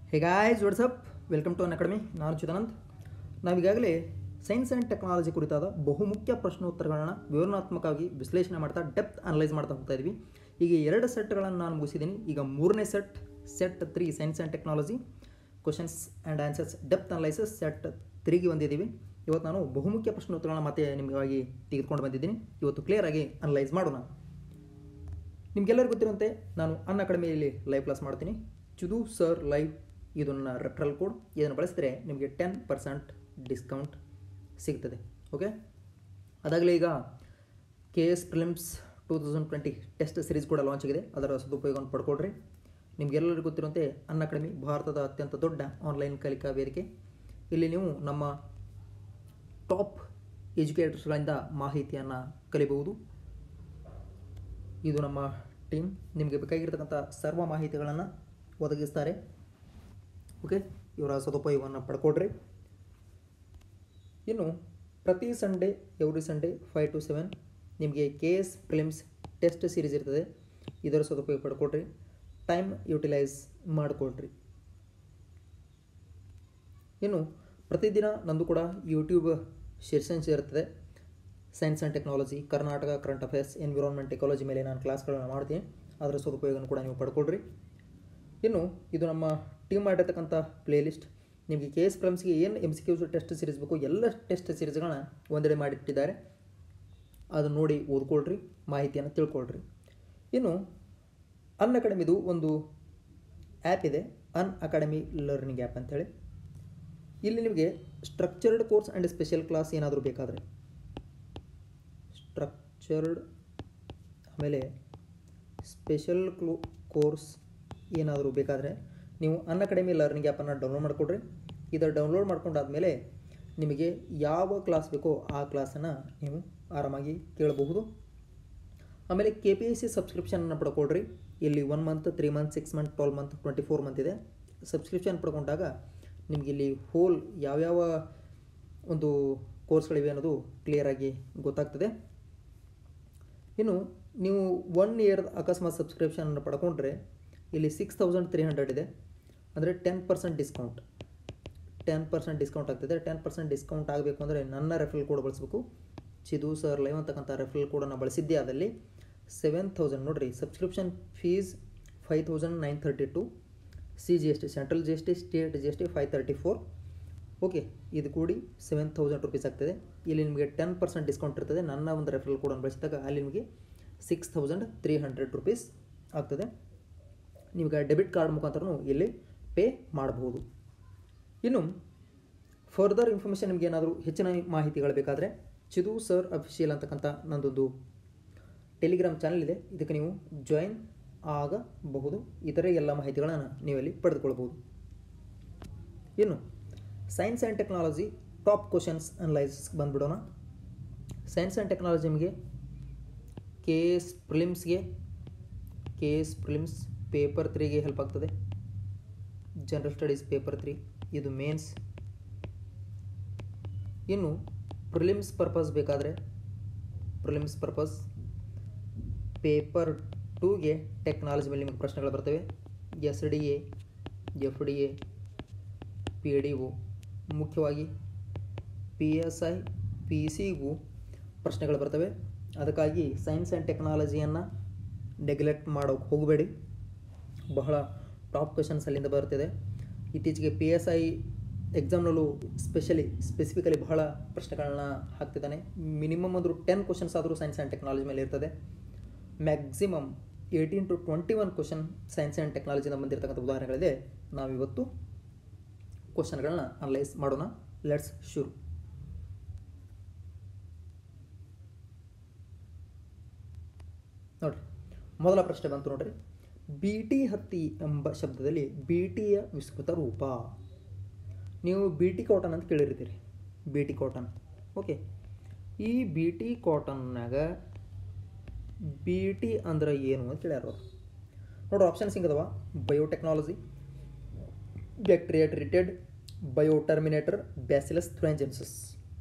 hey guys what's up welcome to Unacademy ನಾನು ಚಿದಾನಂದ್ ನಾವೀಗಾಗಲೇ science and technology ಕುರಿತಾದ ಬಹುಮುಖ್ಯ ಪ್ರಶ್ನೋತ್ತರಗಳನ್ನ ವಿವರಣಾತ್ಮಕವಾಗಿ ವಿಶ್ಲೇಷಣೆ ಮಾಡ್ತಾ ಡೆಪ್ತ್ ಅನಲೈಸ್ ಮಾಡ್ತಾ ಹೋಗ್ತಾ ಇದ್ವಿ ಈಗ ಎರಡು ಸೆಟ್ಗಳನ್ನು ನಾನು ಮುಗಿಸಿದ್ದೀನಿ ಈಗ ಮೂರನೇ set set three science and technology questions and answers depth analysis set ತ್ರೀಗೆ ಬಂದಿದ್ದೀವಿ ಇವತ್ತು ನಾನು ಬಹುಮುಖ್ಯ ಪ್ರಶ್ನೋತ್ತರಗಳನ್ನ ಮತ್ತೆ ನಿಮಗಾಗಿ ತೆಗೆದುಕೊಂಡು ಬಂದಿದ್ದೀನಿ ಇವತ್ತು ಕ್ಲಿಯರಾಗಿ ಅನಲೈಸ್ ಮಾಡೋಣ ನಿಮಗೆಲ್ಲರಿಗೂ ಗೊತ್ತಿರುವಂತೆ ನಾನು ಅನ್ ಅಕಾಡೆಮಿಯಲ್ಲಿ ಲೈವ್ ಕ್ಲಾಸ್ ಮಾಡ್ತೀನಿ ಚುದು ಸರ್ ಲೈವ್ ಇದನ್ನ ರೆಫರಲ್ ಕೋಡ್ ಇದನ್ನು ಬಳಸಿದ್ರೆ ನಿಮಗೆ ಟೆನ್ ಪರ್ಸೆಂಟ್ ಡಿಸ್ಕೌಂಟ್ ಸಿಗ್ತದೆ ಓಕೆ ಅದಾಗಲೇ ಈಗ K S prelims two thousand twenty test series ಕೂಡ ಲಾಂಚ್ ಆಗಿದೆ ಅದರ ಸದುಪಯೋಗವನ್ನು ಪಡ್ಕೊಳ್ರಿ ನಿಮಗೆಲ್ಲರಿಗೂ ಗೊತ್ತಿರುವಂತೆ ಅನ್ ಅಕಾಡೆಮಿ ಭಾರತದ ಅತ್ಯಂತ ದೊಡ್ಡ ಆನ್ಲೈನ್ ಕಲಿಕಾ ವೇದಿಕೆ ಇಲ್ಲಿ ನೀವು ನಮ್ಮ ಟಾಪ್ ಎಜುಕೇಟರ್ಸ್ಗಳಿಂದ ಮಾಹಿತಿಯನ್ನು ಕಲಿಬಹುದು ಇದು ನಮ್ಮ ಟೀಮ್ ನಿಮಗೆ ಬೇಕಾಗಿರ್ತಕ್ಕಂಥ ಸರ್ವ ಮಾಹಿತಿಗಳನ್ನು ಒದಗಿಸ್ತಾರೆ ಓಕೆ ಇವರ ಸದುಪಯೋಗವನ್ನು ಪಡ್ಕೊಡ್ರಿ ಇನ್ನು ಪ್ರತಿ Sunday every Sunday five to seven ನಿಮಗೆ K S prelims test series ಇರ್ತದೆ ಇದರ ಸದುಪಯೋಗ ಪಡ್ಕೊಡ್ರಿ ಟೈಮ್ ಯುಟಿಲೈಸ್ ಮಾಡಿಕೊಡ್ರಿ ಇನ್ನು ಪ್ರತಿದಿನ ನಂದು ಕೂಡ ಯೂಟ್ಯೂಬ್ ಸೆಷನ್ಸ್ ಇರ್ತದೆ science and technology Karnataka current affairs environment ecology ಮೇಲೆ ನಾನು ಕ್ಲಾಸ್ಗಳನ್ನು ಮಾಡ್ತೀನಿ ಅದರ ಸದುಪಯೋಗವನ್ನು ಕೂಡ ನೀವು ಪಡ್ಕೊಳ್ರಿ ಇನ್ನು ಇದು ನಮ್ಮ ಟೀಮ್ ಮಾಡಿರ್ತಕ್ಕಂಥ ಪ್ಲೇಲಿಸ್ಟ್ ನಿಮಗೆ ಕೆ ಎಸ್ ಪ್ರಮ್ಸ್ಗೆ ಏನು M C Qs test series ಬೇಕು ಎಲ್ಲ ಟೆಸ್ಟ್ ಸೀರೀಸ್ಗಳನ್ನ ಒಂದೆಡೆ ಮಾಡಿಟ್ಟಿದ್ದಾರೆ ಅದನ್ನು ನೋಡಿ ಓದ್ಕೊಳ್ರಿ ಮಾಹಿತಿಯನ್ನು ತಿಳ್ಕೊಳ್ರಿ ಇನ್ನು ಅನ್ ಅಕಾಡೆಮಿದು ಒಂದು ಆ್ಯಪ್ ಇದೆ ಅನ್ ಅಕಾಡೆಮಿ ಲರ್ನಿಂಗ್ ಆ್ಯಪ್ ಅಂಥೇಳಿ ಇಲ್ಲಿ ನಿಮಗೆ structured course and special class ಏನಾದರೂ ಬೇಕಾದರೆ ಸ್ಟ್ರಕ್ಚರ್ಡ್ ಆಮೇಲೆ ಸ್ಪೆಷಲ್ ಕ್ಲೋ ಕೋರ್ಸ್ ಏನಾದರೂ ಬೇಕಾದರೆ ನೀವು ಅನ್ ಅಕಾಡೆಮಿ ಲರ್ನಿಂಗ್ ಆ್ಯಪನ್ನು ಡೌನ್ಲೋಡ್ ಮಾಡಿಕೊಡ್ರಿ ಇದನ್ನು ಡೌನ್ಲೋಡ್ ಮಾಡ್ಕೊಂಡಾದಮೇಲೆ ನಿಮಗೆ ಯಾವ ಕ್ಲಾಸ್ ಬೇಕೋ ಆ ಕ್ಲಾಸನ್ನು ನೀವು ಆರಾಮಾಗಿ ಕೇಳಬಹುದು ಆಮೇಲೆ ಕೆ ಪಿ ಎಸ್ ಸಿ ಸಬ್ಸ್ಕ್ರಿಪ್ಷನನ್ನು ಪಡ್ಕೊಳ್ರಿ ಇಲ್ಲಿ one month three month six month twelve month twenty four month ಇದೆ ಸಬ್ಸ್ಕ್ರಿಪ್ಷನ್ ಪಡ್ಕೊಂಡಾಗ ನಿಮಗೆ ಇಲ್ಲಿ ಹೋಲ್ ಯಾವ್ಯಾವ ಒಂದು ಕೋರ್ಸ್ಗಳಿವೆ ಅನ್ನೋದು ಕ್ಲಿಯರಾಗಿ ಗೊತ್ತಾಗ್ತದೆ ಇನ್ನು ನೀವು ಒನ್ ಇಯರ್ ಅಕಸ್ಮಾತ್ ಸಬ್ಸ್ಕ್ರಿಪ್ಷನ್ ಪಡ್ಕೊಂಡ್ರೆ ಇಲ್ಲಿ ಸಿಕ್ಸ್ ತೌಸಂಡ್ ತ್ರೀ ಹಂಡ್ರೆಡ್ ಇದೆ ಅಂದರೆ ten percent discount ten percent discount ಆಗ್ತಿದೆ ಟೆನ್ ಪರ್ಸೆಂಟ್ ಡಿಸ್ಕೌಂಟ್ ಆಗಬೇಕು ಅಂದರೆ ನನ್ನ ರೆಫರಲ್ ಕೋಡ್ ಬಳಸಬೇಕು ಚಿದು ಸರ್ ಲೈವ್ ಅಂತಕ್ಕಂಥ ರೆಫರಲ್ ಕೋಡನ್ನು ಬಳಸಿದ್ದೆ ಅದಲ್ಲಿ ಸೆವೆನ್ ತೌಸಂಡ್ ನೋಡಿರಿ subscription fees five thousand nine thirty two C G S T central G S T state G S T five thirty four okay ಇದು ಕೂಡಿ ಸೆವೆನ್ ತೌಸಂಡ್ ರುಪೀಸ್ ಆಗ್ತದೆ ಇಲ್ಲಿ ನಿಮಗೆ ಟೆನ್ ಪರ್ಸೆಂಟ್ ಡಿಸ್ಕೌಂಟ್ ಇರ್ತದೆ ನನ್ನ ಒಂದು referral ಕೋಡನ್ನು ಬಳಸಿದಾಗ ಅಲ್ಲಿ ನಿಮಗೆ six thousand three hundred rupees ಆಗ್ತದೆ ನಿಮಗೆ ಡೆಬಿಟ್ ಕಾರ್ಡ್ ಮುಖಾಂತರನೂ ಇಲ್ಲಿ ಪೇ ಮಾಡಬಹುದು ಇನ್ನು ಫರ್ದರ್ ಇನ್ಫಾರ್ಮೇಷನ್ ನಿಮಗೆ ಏನಾದರೂ ಹೆಚ್ಚಿನ ಮಾಹಿತಿಗಳು ಬೇಕಾದರೆ ಚಿದು ಸರ್ ಅಫಿಷಿಯಲ್ ಅಂತಕ್ಕಂಥ ನನ್ನದೊಂದು ಟೆಲಿಗ್ರಾಮ್ ಚಾನಲ್ ಇದೆ ಇದಕ್ಕೆ ನೀವು ಜಾಯಿನ್ ಆಗಬಹುದು ಇತರೆ ಎಲ್ಲ ಮಾಹಿತಿಗಳನ್ನು ನೀವಲ್ಲಿ ಪಡೆದುಕೊಳ್ಬೋದು ಇನ್ನು science and technology top questions analysis ಬಂದುಬಿಡೋಣ ಸೈನ್ಸ್ ಆ್ಯಂಡ್ ಟೆಕ್ನಾಲಜಿ ನಿಮಗೆ ಕೆ ಎಸ್ ಪ್ರಿಲಿಮ್ಸ್ಗೆ ಕೆ ಎಸ್ ಪ್ರಿಲಿಮ್ಸ್ ಪೇಪರ್ ತ್ರೀಗೆ ಹೆಲ್ಪ್ ಆಗ್ತದೆ ಜನರಲ್ ಸ್ಟಡೀಸ್ ಪೇಪರ್ ತ್ರೀ ಇದು ಮೇನ್ಸ್ ಇನ್ನು ಪ್ರಿಲಿಮ್ಸ್ ಪರ್ಪಸ್ ಬೇಕಾದರೆ ಪ್ರಿಲಿಮ್ಸ್ ಪರ್ಪಸ್ ಪೇಪರ್ ಟೂಗೆ ಟೆಕ್ನಾಲಜಿ ಮೇಲೆ ನಿಮಗೆ ಪ್ರಶ್ನೆಗಳು ಬರ್ತವೆ S D A F D A P D O ಮುಖ್ಯವಾಗಿ ಪಿ ಎಸ್ ಐ ಪಿ ಸಿಗೂ ಪ್ರಶ್ನೆಗಳು ಬರ್ತವೆ ಅದಕ್ಕಾಗಿ ಸೈನ್ಸ್ ಆ್ಯಂಡ್ ಟೆಕ್ನಾಲಜಿಯನ್ನು ನೆಗ್ಲೆಕ್ಟ್ ಮಾಡೋಕ್ಕೆ ಹೋಗಬೇಡಿ ಬಹಳ ಟಾಪ್ ಕ್ವಶನ್ಸ್ ಅಲ್ಲಿಂದ ಬರ್ತಿದೆ ಇತ್ತೀಚೆಗೆ ಪಿ ಎಸ್ ಐ ಎಕ್ಸಾಮ್ನಲ್ಲೂ ಸ್ಪೆಷಲಿ ಸ್ಪೆಸಿಫಿಕಲಿ ಬಹಳ ಪ್ರಶ್ನೆಗಳನ್ನ ಹಾಕ್ತಿದ್ದಾನೆ ಮಿನಿಮಮ್ ಅಂದರೂ ಟೆನ್ ಕ್ವಶನ್ಸ್ ಆದರೂ ಸೈನ್ಸ್ ಆ್ಯಂಡ್ ಟೆಕ್ನಾಲಜಿ ಮೇಲೆ ಇರ್ತದೆ maximum eighteen to twenty one question science and ಟೆಕ್ನಾಲಜಿಯಿಂದ ಬಂದಿರತಕ್ಕಂಥ ಉದಾಹರಣೆಗಳಿದೆ ನಾವಿವತ್ತು ಕ್ವಶನ್ಗಳನ್ನ ಅನಲೈಸ್ ಮಾಡೋಣ ಲೆಟ್ಸ್ ಶುರು ನೋಡಿರಿ ಮೊದಲ ಪ್ರಶ್ನೆ ಬಂತು ನೋಡ್ರಿ ಬಿ ಟಿ ಹತ್ತಿ ಎಂಬ ಶಬ್ದದಲ್ಲಿ ಬಿ ಟಿಯ ವಿಸ್ತೃತ ರೂಪ ನೀವು ಬಿ ಟಿ ಕಾಟನ್ ಅಂತ ಕೇಳಿರ್ತೀರಿ ಬಿ ಟಿ ಕಾಟನ್ ಓಕೆ ಈ ಬಿ ಟಿ ಕಾಟನ್ನಾಗ ಬಿ ಟಿ ಅಂದ್ರೆ ಏನು ಅಂತ ಕೇಳ್ಯಾರ ಅವರು ನೋಡ್ರಿ ಆಪ್ಷನ್ಸ್ ಹಿಂಗದವ biotechnology bacteria treated bioterminator bacillus thuringiensis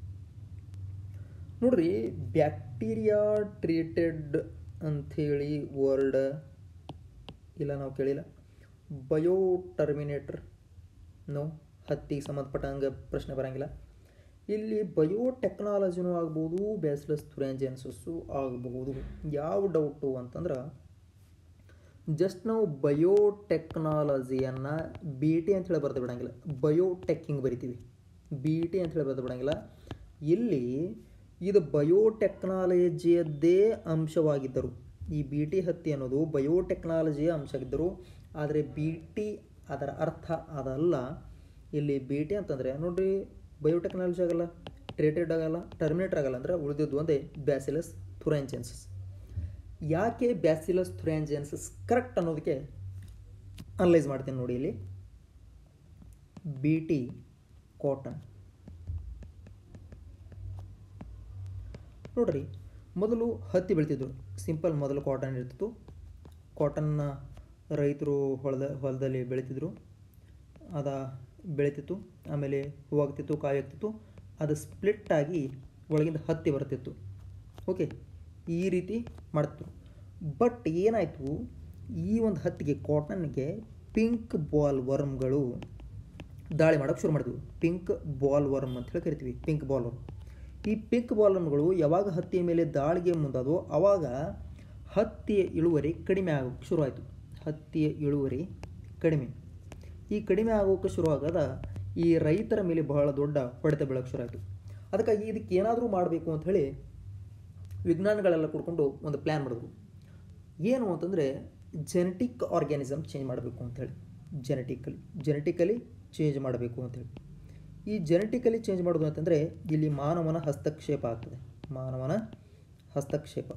ನೋಡ್ರಿ ಬ್ಯಾಕ್ಟೀರಿಯಾ ಟ್ರೀಟೆಡ್ ಅಂಥೇಳಿ ವರ್ಡ್ ಇಲ್ಲ ನಾವು ಕೇಳಿಲ್ಲ ಬಯೋ ಟರ್ಮಿನೇಟರ್ ನೋ ಹತ್ತಿಗೆ ಸಂಬಂಧಪಟ್ಟಂಗೆ ಪ್ರಶ್ನೆ ಬರೋಂಗಿಲ್ಲ ಇಲ್ಲಿ ಬಯೋಟೆಕ್ನಾಲಜಿನೂ ಆಗ್ಬೋದು ಬ್ಯಾಸ್ಲಸ್ ಥುರ್ಯಾಂಜೆನ್ಸಸ್ಸು ಆಗಬಹುದು ಯಾವ ಡೌಟು ಅಂತಂದ್ರೆ ಜಸ್ಟ್ ನಾವು ಬಯೋಟೆಕ್ನಾಲಜಿಯನ್ನು ಬಿ ಟಿ ಅಂತ ಹೇಳಿ ಬರೆದು ಬಿಡಂಗಿಲ್ಲ ಬಯೋಟೆಕ್ ಹಿಂಗೆ ಬರಿತೀವಿ ಬಿ ಟಿ ಅಂತ ಹೇಳಿ ಬರೆದು ಬಿಡಂಗಿಲ್ಲ ಇಲ್ಲಿ ಇದು ಬಯೋಟೆಕ್ನಾಲಜಿಯದ್ದೇ ಅಂಶವಾಗಿದ್ದರು ಈ ಬಿ ಟಿ ಹತ್ತಿ ಅನ್ನೋದು ಬಯೋಟೆಕ್ನಾಲಜಿಯ ಅಂಶ ಆಗಿದ್ದರು ಆದರೆ ಬಿ ಟಿ ಅದರ ಅರ್ಥ ಅದಲ್ಲ ಇಲ್ಲಿ ಬಿ ಟಿ ಅಂತಂದರೆ ನೋಡ್ರಿ ಬಯೋಟೆಕ್ನಾಲಜಿ ಆಗಲ್ಲ ಟ್ರೇಟೆಡ್ ಆಗಲ್ಲ ಟರ್ಮಿನೇಟರ್ ಆಗಲ್ಲ ಅಂದ್ರೆ ಉಳಿದಿದ್ದು ಒಂದೇ ಬ್ಯಾಸಿಲಸ್ ಥುರಾಂಜೆನ್ಸಸ್ ಯಾಕೆ ಬ್ಯಾಸಿಲಸ್ ಥುರಾಂಜೆನ್ಸಸ್ ಕರೆಕ್ಟ್ ಅನ್ನೋದಕ್ಕೆ ಅನಲೈಸ್ ಮಾಡ್ತೀನಿ ನೋಡಿ ಇಲ್ಲಿ ಬಿ ಟಿ ಕಾಟನ್ ನೋಡ್ರಿ ಮೊದಲು ಹತ್ತಿ ಬೆಳಿತಿದ್ರು ಸಿಂಪಲ್ ಮೊದಲು ಕಾಟನ್ ಇರ್ತಿತ್ತು ಕಾಟನ್ನ ರೈತರು ಹೊಲದ ಹೊಲದಲ್ಲಿ ಬೆಳಿತಿದ್ರು ಅದ ಬೆಳಿತಿತ್ತು ಆಮೇಲೆ ಹೂವಾಗ್ತಿತ್ತು ಕಾಯಿ ಆಗ್ತಿತ್ತು ಅದು ಸ್ಪ್ಲಿಟ್ ಆಗಿ ಒಳಗಿಂದ ಹತ್ತಿ ಬರ್ತಿತ್ತು ಓಕೆ ಈ ರೀತಿ ಮಾಡ್ತಿದ್ರು ಬಟ್ ಏನಾಯಿತು ಈ ಒಂದು ಹತ್ತಿಗೆ ಕಾಟನ್ಗೆ ಪಿಂಕ್ ಬಾಲ್ ವರ್ಮ್ಗಳು ದಾಳಿ ಮಾಡೋಕ್ಕೆ ಶುರು ಮಾಡಿದ್ವು ಪಿಂಕ್ ಬಾಲ್ ವರ್ಮ್ ಅಂತ ಹೇಳಿ ಕರಿತೀವಿ ಪಿಂಕ್ ಬಾಲ್ ವರ್ಮ್ ಈ ಪಿಂಕ್ ಬಾಲ್ ವರ್ಮ್ಗಳು ಯಾವಾಗ ಹತ್ತಿಯ ಮೇಲೆ ದಾಳಿಗೆ ಮುಂದಾದವು ಆವಾಗ ಹತ್ತಿಯ ಇಳುವರಿ ಕಡಿಮೆ ಆಗೋಕ್ಕೆ ಶುರು ಆಯಿತು ಹತ್ತಿಯ ಇಳುವರಿ ಕಡಿಮೆ ಈ ಕಡಿಮೆ ಆಗೋಕ್ಕೆ ಶುರು ಆಗದ ಈ ರೈತರ ಮೇಲೆ ಬಹಳ ದೊಡ್ಡ ಹೊಡೆತ ಬೀಳೋಕ್ಕೆ ಶುರು ಆಯಿತು ಅದಕ್ಕಾಗಿ ಇದಕ್ಕೆ ಏನಾದರೂ ಮಾಡಬೇಕು ಅಂತ ಹೇಳಿ ವಿಜ್ಞಾನಿಗಳೆಲ್ಲ ಕೂಡ್ಕೊಂಡು ಒಂದು ಪ್ಲ್ಯಾನ್ ಮಾಡಿದ್ರು ಏನು ಅಂತಂದರೆ ಜೆನೆಟಿಕ್ ಆರ್ಗ್ಯಾನಿಸಮ್ ಚೇಂಜ್ ಮಾಡಬೇಕು ಅಂಥೇಳಿ ಜೆನೆಟಿಕಲಿ ಜೆನೆಟಿಕಲಿ ಚೇಂಜ್ ಮಾಡಬೇಕು ಅಂಥೇಳಿ ಈ ಜೆನೆಟಿಕಲಿ ಚೇಂಜ್ ಮಾಡೋದು ಅಂತಂದರೆ ಇಲ್ಲಿ ಮಾನವನ ಹಸ್ತಕ್ಷೇಪ ಆಗ್ತದೆ ಮಾನವನ ಹಸ್ತಕ್ಷೇಪ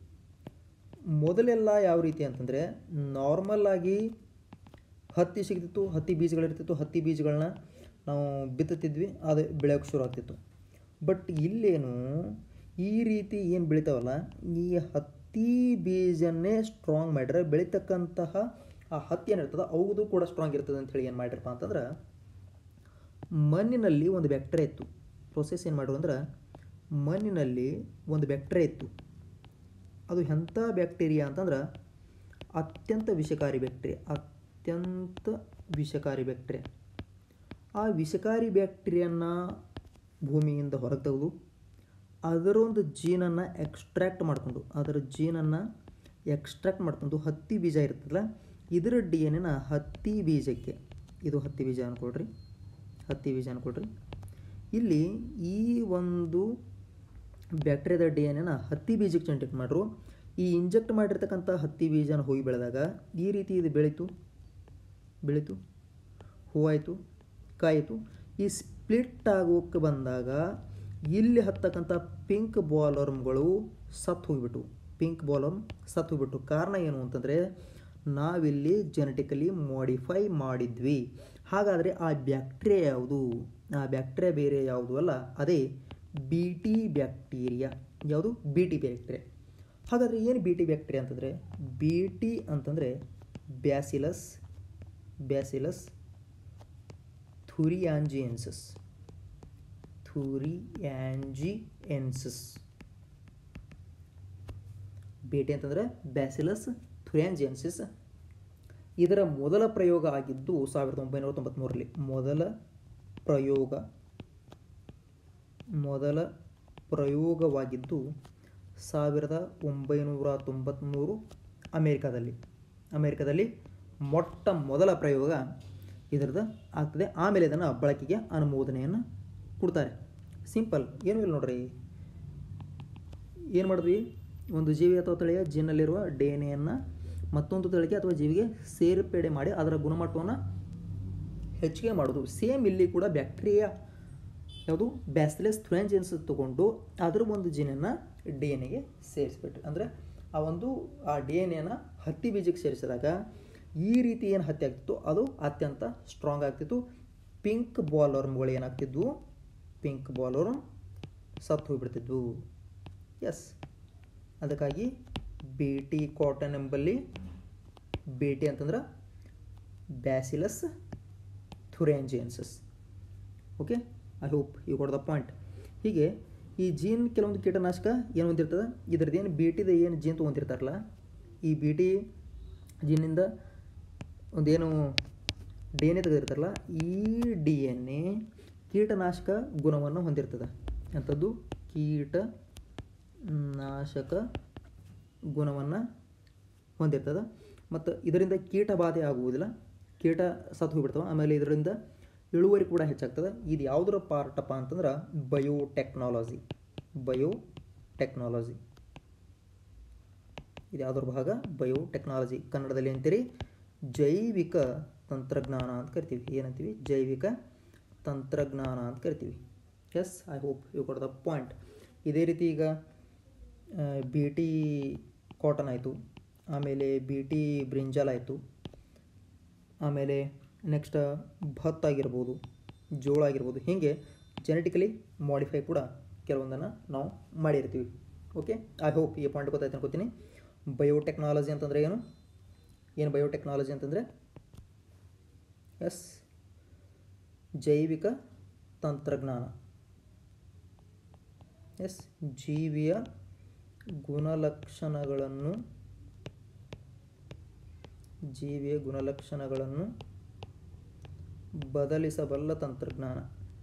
ಮೊದಲೆಲ್ಲ ಯಾವ ರೀತಿ ಅಂತಂದರೆ ನಾರ್ಮಲ್ ಆಗಿ ಹತ್ತಿ ಸಿಗ್ತಿತ್ತು ಹತ್ತಿ ಬೀಜಗಳಿರ್ತಿತ್ತು ಹತ್ತಿ ಬೀಜಗಳನ್ನ ನಾವು ಬಿತ್ತುತ್ತಿದ್ವಿ ಅದು ಬೆಳೆಯೋಕ್ಕೆ ಶುರು ಆಗ್ತಿತ್ತು ಬಟ್ ಇಲ್ಲೇನು ಈ ರೀತಿ ಏನು ಬೆಳಿತಾವಲ್ಲ ಈ ಹತ್ತಿ ಬೀಜನ್ನೇ ಸ್ಟ್ರಾಂಗ್ ಮಾಡ್ರೆ ಬೆಳೀತಕ್ಕಂತಹ ಆ ಹತ್ತಿ ಏನಿರ್ತದೆ ಅವುದು ಕೂಡ ಸ್ಟ್ರಾಂಗ್ ಇರ್ತದೆ ಅಂತ ಹೇಳಿ ಏನು ಮಾಡಿರಪ್ಪ ಅಂತಂದ್ರೆ ಮಣ್ಣಿನಲ್ಲಿ ಒಂದು ಬ್ಯಾಕ್ಟೀರಿಯಾ ಇತ್ತು ಪ್ರೊಸೆಸ್ ಏನು ಮಾಡ್ರು ಅಂದ್ರೆ ಮಣ್ಣಿನಲ್ಲಿ ಒಂದು ಬ್ಯಾಕ್ಟೀರಿಯಾ ಇತ್ತು ಅದು ಎಂಥ ಬ್ಯಾಕ್ಟೀರಿಯಾ ಅಂತಂದ್ರೆ ಅತ್ಯಂತ ವಿಷಕಾರಿ ಬ್ಯಾಕ್ಟೀರಿಯಾ ಅತ್ಯಂತ ವಿಷಕಾರಿ ಬ್ಯಾಕ್ಟೀರಿಯಾ ಆ ವಿಷಕಾರಿ ಬ್ಯಾಕ್ಟೀರಿಯನ್ನ ಭೂಮಿಯಿಂದ ಹೊರಗೆ ತೆಗೆದು ಅದರೊಂದು ಜೀನನ್ನು ಎಕ್ಸ್ಟ್ರಾಕ್ಟ್ ಮಾಡಿಕೊಂಡು ಅದರ ಜೀನನ್ನು ಎಕ್ಸ್ಟ್ರಾಕ್ಟ್ ಮಾಡ್ಕೊಂಡು ಹತ್ತಿ ಬೀಜ ಇರ್ತದಲ್ಲ ಇದರ ಡಿ ಎನ್ ಎನ ಹತ್ತಿ ಬೀಜಕ್ಕೆ ಇದು ಹತ್ತಿ ಬೀಜ ಅಂದ್ಕೊಳ್ರಿ ಹತ್ತಿ ಬೀಜ ಅಂದ್ಕೊಳ್ರಿ ಇಲ್ಲಿ ಈ ಒಂದು ಬ್ಯಾಕ್ಟೀರಿಯಾದ ಡಿ ಎನ್ ಎನ ಹತ್ತಿ ಬೀಜಕ್ಕೆ ಇಂಜೆಕ್ಟ್ ಮಾಡ್ರು ಈ ಇಂಜೆಕ್ಟ್ ಮಾಡಿರ್ತಕ್ಕಂಥ ಹತ್ತಿ ಬೀಜನ ಹೋಗಿ ಬೆಳೆದಾಗ ಈ ರೀತಿ ಇದು ಬೆಳೀತು ಬೆಳೀತು ಹೂವಾಯಿತು ಕಾಯಿತು ಈ ಸ್ಪ್ಲಿಟ್ ಆಗೋಕ್ಕೆ ಬಂದಾಗ ಇಲ್ಲಿ ಹತ್ತಕ್ಕಂಥ ಪಿಂಕ್ ಬಾಲರ್ಮ್ಗಳು ಸತ್ತು ಹೋಗಿಬಿಟ್ಟು ಪಿಂಕ್ ಬಾಲರ್ಮ್ ಸತ್ತು ಹೋಗ್ಬಿಟ್ಟು ಕಾರಣ ಏನು ಅಂತಂದರೆ ನಾವಿಲ್ಲಿ ಜೆನೆಟಿಕಲಿ ಮಾಡಿಫೈ ಮಾಡಿದ್ವಿ ಹಾಗಾದರೆ ಆ ಬ್ಯಾಕ್ಟೀರಿಯಾ ಯಾವುದು ಆ ಬ್ಯಾಕ್ಟೀರಿಯಾ ಬೇರೆ ಯಾವುದು ಅಲ್ಲ ಅದೇ ಬಿ ಟಿ ಬ್ಯಾಕ್ಟೀರಿಯಾ ಯಾವುದು ಬಿ ಟಿ ಬ್ಯಾಕ್ಟೀರಿಯಾ ಹಾಗಾದರೆ ಏನು ಬಿ ಟಿ ಬ್ಯಾಕ್ಟೀರಿಯಾ ಅಂತಂದರೆ ಬಿ ಟಿ ಅಂತಂದರೆ ಬ್ಯಾಸಿಲಸ್ ಬ್ಯಾಸಿಲಸ್ ಥುರಿಯಾಂಜಿಯನ್ಸಸ್ ಥುರಿಯಾಂಜಿಯನ್ಸಸ್ ಬೇಟೆ ಅಂತಂದರೆ ಬ್ಯಾಸಿಲಸ್ ಥುರಿಯಾಂಜಿಯನ್ಸಿಸ್ ಇದರ ಮೊದಲ ಪ್ರಯೋಗ ಆಗಿದ್ದು ಸಾವಿರದ ಒಂಬೈನೂರ ತೊಂಬತ್ತ್ಮೂರರಲ್ಲಿ ಮೊದಲ ಪ್ರಯೋಗ ಮೊದಲ ಪ್ರಯೋಗವಾಗಿದ್ದು ಸಾವಿರದ ಒಂಬೈನೂರ ತೊಂಬತ್ತ್ಮೂರು ಅಮೇರಿಕಾದಲ್ಲಿ ಅಮೇರಿಕಾದಲ್ಲಿ ಮೊಟ್ಟ ಮೊದಲ ಪ್ರಯೋಗ ಇದರದ್ದು ಆಗ್ತದೆ ಆಮೇಲೆ ಇದನ್ನು ಬಳಕೆಗೆ ಅನುಮೋದನೆಯನ್ನು ಕೊಡ್ತಾರೆ ಸಿಂಪಲ್ ಏನೂ ಇಲ್ಲ ನೋಡ್ರಿ ಏನು ಮಾಡಿದ್ವಿ ಒಂದು ಜೀವಿ ಅಥವಾ ತಳಿಯ ಜೀನ್ನಲ್ಲಿರುವ ಡಿ ಎನ್ ಎಯನ್ನು ಮತ್ತೊಂದು ತಳಿಗೆ ಅಥವಾ ಜೀವಿಗೆ ಸೇರ್ಪಡೆ ಮಾಡಿ ಅದರ ಗುಣಮಟ್ಟವನ್ನು ಹೆಚ್ಚಿಗೆ ಮಾಡೋದು ಸೇಮ್ ಇಲ್ಲಿ ಕೂಡ ಬ್ಯಾಕ್ಟೀರಿಯಾ ಯಾವುದು ಬ್ಯಾಸ್ಲೆಸ್ ಥ್ರ್ಯಾಂಜೆನ್ಸ್ ತಗೊಂಡು ಅದರ ಒಂದು ಜೀನನ್ನು ಡಿ ಎನ್ ಎಗೆ ಸೇರಿಸ್ಬಿಟ್ರು ಅಂದರೆ ಆ ಒಂದು ಆ ಡಿ ಎನ್ ಎನ ಹತ್ತಿ ಬೀಜಕ್ಕೆ ಸೇರಿಸಿದಾಗ ಈ ರೀತಿ ಏನು ಹತ್ತಿ ಆಗ್ತಿತ್ತು ಅದು ಅತ್ಯಂತ ಸ್ಟ್ರಾಂಗ್ ಆಗ್ತಿತ್ತು ಪಿಂಕ್ ಬಾಲರ್ಮ್ಗಳು ಏನಾಗ್ತಿದ್ವು ಪಿಂಕ್ ಬಾಲರ್ಮ್ ಸತ್ತು ಹೋಗ್ಬಿಡ್ತಿದ್ವು ಎಸ್ ಅದಕ್ಕಾಗಿ ಬೇಟಿ ಕಾಟನ್ ಎಂಬಲ್ಲಿ ಬೇಟಿ ಅಂತಂದ್ರೆ bacillus thuringiensis okay I hope you got the point ಹೀಗೆ ಈ ಜೀನ್ ಕೆಲವೊಂದು ಕೀಟನಾಶಕ ಏನು ಹೊಂದಿರ್ತದೆ ಇದ್ರದ್ದು ಏನು ಬೀಟಿದ ಏನು ಜೀನ್ ತೊಗೊಂತಿರ್ತಾರಲ್ಲ ಈ ಬೀಟಿ ಜೀನಿಂದ ಒಂದೇನು ಡಿ ಎನ್ ಎ ತೆಗೆದಿರ್ತಾರಲ್ಲ ಈ ಡಿ ಎನ್ ಎ ಕೀಟನಾಶಕ ಗುಣವನ್ನು ಹೊಂದಿರ್ತದೆ ಅಂಥದ್ದು ಕೀಟ ನಾಶಕ ಗುಣವನ್ನು ಹೊಂದಿರ್ತದೆ ಮತ್ತು ಇದರಿಂದ ಕೀಟ ಬಾಧೆ ಆಗುವುದಿಲ್ಲ ಕೀಟ ಸತ್ತು ಹೋಗ್ಬಿಡ್ತವೆ ಆಮೇಲೆ ಇದರಿಂದ ಇಳುವರಿ ಕೂಡ ಹೆಚ್ಚಾಗ್ತದೆ ಇದು ಯಾವುದರ ಪಾರ್ಟಪ್ಪ ಅಂತಂದ್ರೆ ಬಯೋಟೆಕ್ನಾಲಜಿ ಬಯೋ ಟೆಕ್ನಾಲಜಿ ಇದು ಯಾವುದರ ಭಾಗ ಬಯೋಟೆಕ್ನಾಲಜಿ ಕನ್ನಡದಲ್ಲಿ ಅಂತೀರಿ ಜೈವಿಕ ತಂತ್ರಜ್ಞಾನ ಅಂತ ಕರಿತೀವಿ ಏನಂತೀವಿ ಜೈವಿಕ ತಂತ್ರಜ್ಞಾನ ಅಂತ ಕರಿತೀವಿ yes I hope you got the point ಇದೇ ರೀತಿ ಈಗ ಬಿ ಟಿ ಕಾಟನ್ ಆಯಿತು ಆಮೇಲೆ ಬಿ ಟಿ ಬ್ರಿಂಜಾಲ್ ಆಯಿತು ಆಮೇಲೆ ನೆಕ್ಸ್ಟ್ ಭತ್ತ ಆಗಿರ್ಬೋದು ಜೋಳ ಆಗಿರ್ಬೋದು ಹೀಗೆ ಜೆನೆಟಿಕಲಿ ಮಾಡಿಫೈ ಕೂಡ ಕೆಲವೊಂದನ್ನು ನಾವು ಮಾಡಿರ್ತೀವಿ ಓಕೆ ಐ ಹೋಪ್ ಈ ಪಾಯಿಂಟ್ ಗೊತ್ತಾಯ್ತು ಅನ್ಕೋತೀನಿ ಬಯೋಟೆಕ್ನಾಲಜಿ ಅಂತಂದರೆ ಏನು ಏನು ಬಯೋಟೆಕ್ನಾಲಜಿ ಅಂತಂದರೆ ಎಸ್ ಜೈವಿಕ ತಂತ್ರಜ್ಞಾನ ಎಸ್ ಜೀವಿಯ ಗುಣಲಕ್ಷಣಗಳನ್ನು ಜೀವಿಯ ಗುಣಲಕ್ಷಣಗಳನ್ನು ಬದಲಿಸಬಲ್ಲ ತಂತ್ರಜ್ಞಾನ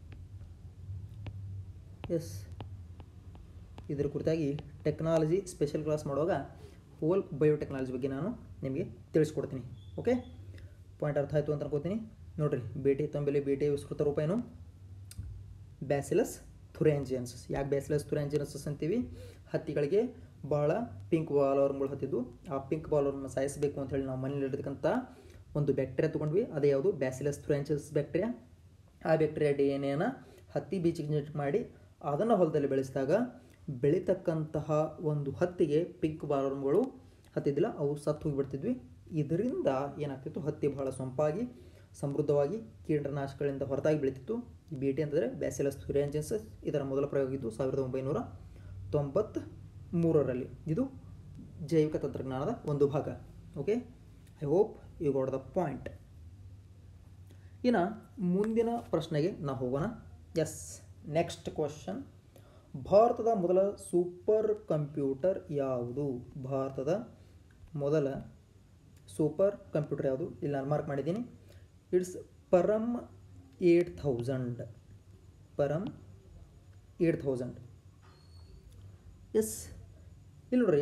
ಎಸ್ ಇದರ ಕುರಿತಾಗಿ ಟೆಕ್ನಾಲಜಿ ಸ್ಪೆಷಲ್ ಕ್ಲಾಸ್ ಮಾಡುವಾಗ ಹೋಲ್ ಬಯೋಟೆಕ್ನಾಲಜಿ ಬಗ್ಗೆ ನಾನು ನಿಮಗೆ ತಿಳಿಸ್ಕೊಡ್ತೀನಿ ಓಕೆ ಪಾಯಿಂಟ್ ಅರ್ಥ ಆಯಿತು ಅಂತ ಅನ್ಕೋತೀನಿ ನೋಡಿರಿ ಬೇಟಿ ತಂಬೆಲೆ ಬೇಟಿ ವಿಸ್ತೃತ ರೂಪ ಏನು ಬ್ಯಾಸಿಲಸ್ ಥುರೆಂಜಿಯನ್ಸಸ್ ಯಾಕೆ ಬ್ಯಾಸಿಲಸ್ ಥುರೆಂಜಿಯನ್ಸಸ್ ಅಂತೀವಿ ಹತ್ತಿಗಳಿಗೆ ಭಾಳ ಪಿಂಕ್ ಬಾಲವರ್ಗಳು ಹತ್ತಿದ್ದು ಆ ಪಿಂಕ್ ಬಾಲವರ್ನ ಸಾಯಿಸಬೇಕು ಅಂತ ಹೇಳಿ ನಾವು ಮನೇಲಿ ಇರತಕ್ಕಂಥ ಒಂದು ಬ್ಯಾಕ್ಟೀರಿಯಾ ತೊಗೊಂಡ್ವಿ ಅದೇ ಯಾವುದು ಬ್ಯಾಸಿಲಸ್ ಥುರೆಂಜಿಯಸ್ ಬ್ಯಾಕ್ಟೀರಿಯಾ ಆ ಬ್ಯಾಕ್ಟೀರಿಯಾ ಡಿ ಎನ್ ಎನ ಹತ್ತಿ ಬೀಜಿಗೆ ಇಂಜೆಕ್ಟ್ ಮಾಡಿ ಅದನ್ನು ಹೊಲದಲ್ಲಿ ಬೆಳೆಸಿದಾಗ ಬೆಳೀತಕ್ಕಂತಹ ಒಂದು ಹತ್ತಿಗೆ ಪಿಂಕ್ ಬಾಲವರ್ಗಳು ಹತ್ತಿದ್ದಿಲ್ಲ ಅವು ಸತ್ತು ಹೋಗಿಬಿಡ್ತಿದ್ವಿ ಇದರಿಂದ ಏನಾಗ್ತಿತ್ತು ಹತ್ತಿ ಬಹಳ ಸೊಂಪಾಗಿ ಸಮೃದ್ಧವಾಗಿ ಕೀಟನಾಶಕಗಳಿಂದ ಹೊರತಾಗಿ ಬೆಳೀತಿತ್ತು ಈ ಬಿ ಟಿ ಅಂತಂದರೆ ಬ್ಯಾಸಿಲಸ್ ಥುರಿಯಂಜೆನ್ಸಸ್ ಇದರ ಮೊದಲ ಪ್ರಯೋಗ ಇದ್ದು ಸಾವಿರದ ಒಂಬೈನೂರ ತೊಂಬತ್ತ ಮೂರರಲ್ಲಿ ಇದು ಜೈವಿಕ ತಂತ್ರಜ್ಞಾನದ ಒಂದು ಭಾಗ okay I hope you got the point ಇನ್ನು ಮುಂದಿನ ಪ್ರಶ್ನೆಗೆ ನಾವು ಹೋಗೋಣ ಎಸ್ ನೆಕ್ಸ್ಟ್ ಕ್ವಶನ್ ಭಾರತದ ಮೊದಲ ಸೂಪರ್ ಕಂಪ್ಯೂಟರ್ ಯಾವುದು ಭಾರತದ ಮೊದಲ ಸೂಪರ್ ಕಂಪ್ಯೂಟರ್ ಯಾವುದು ಇಲ್ಲಿ ನಾನು ಮಾರ್ಕ್ ಮಾಡಿದ್ದೀನಿ it's Param eight thousand Param eight thousand yes ಇಲ್ಲಿ ನೋಡ್ರಿ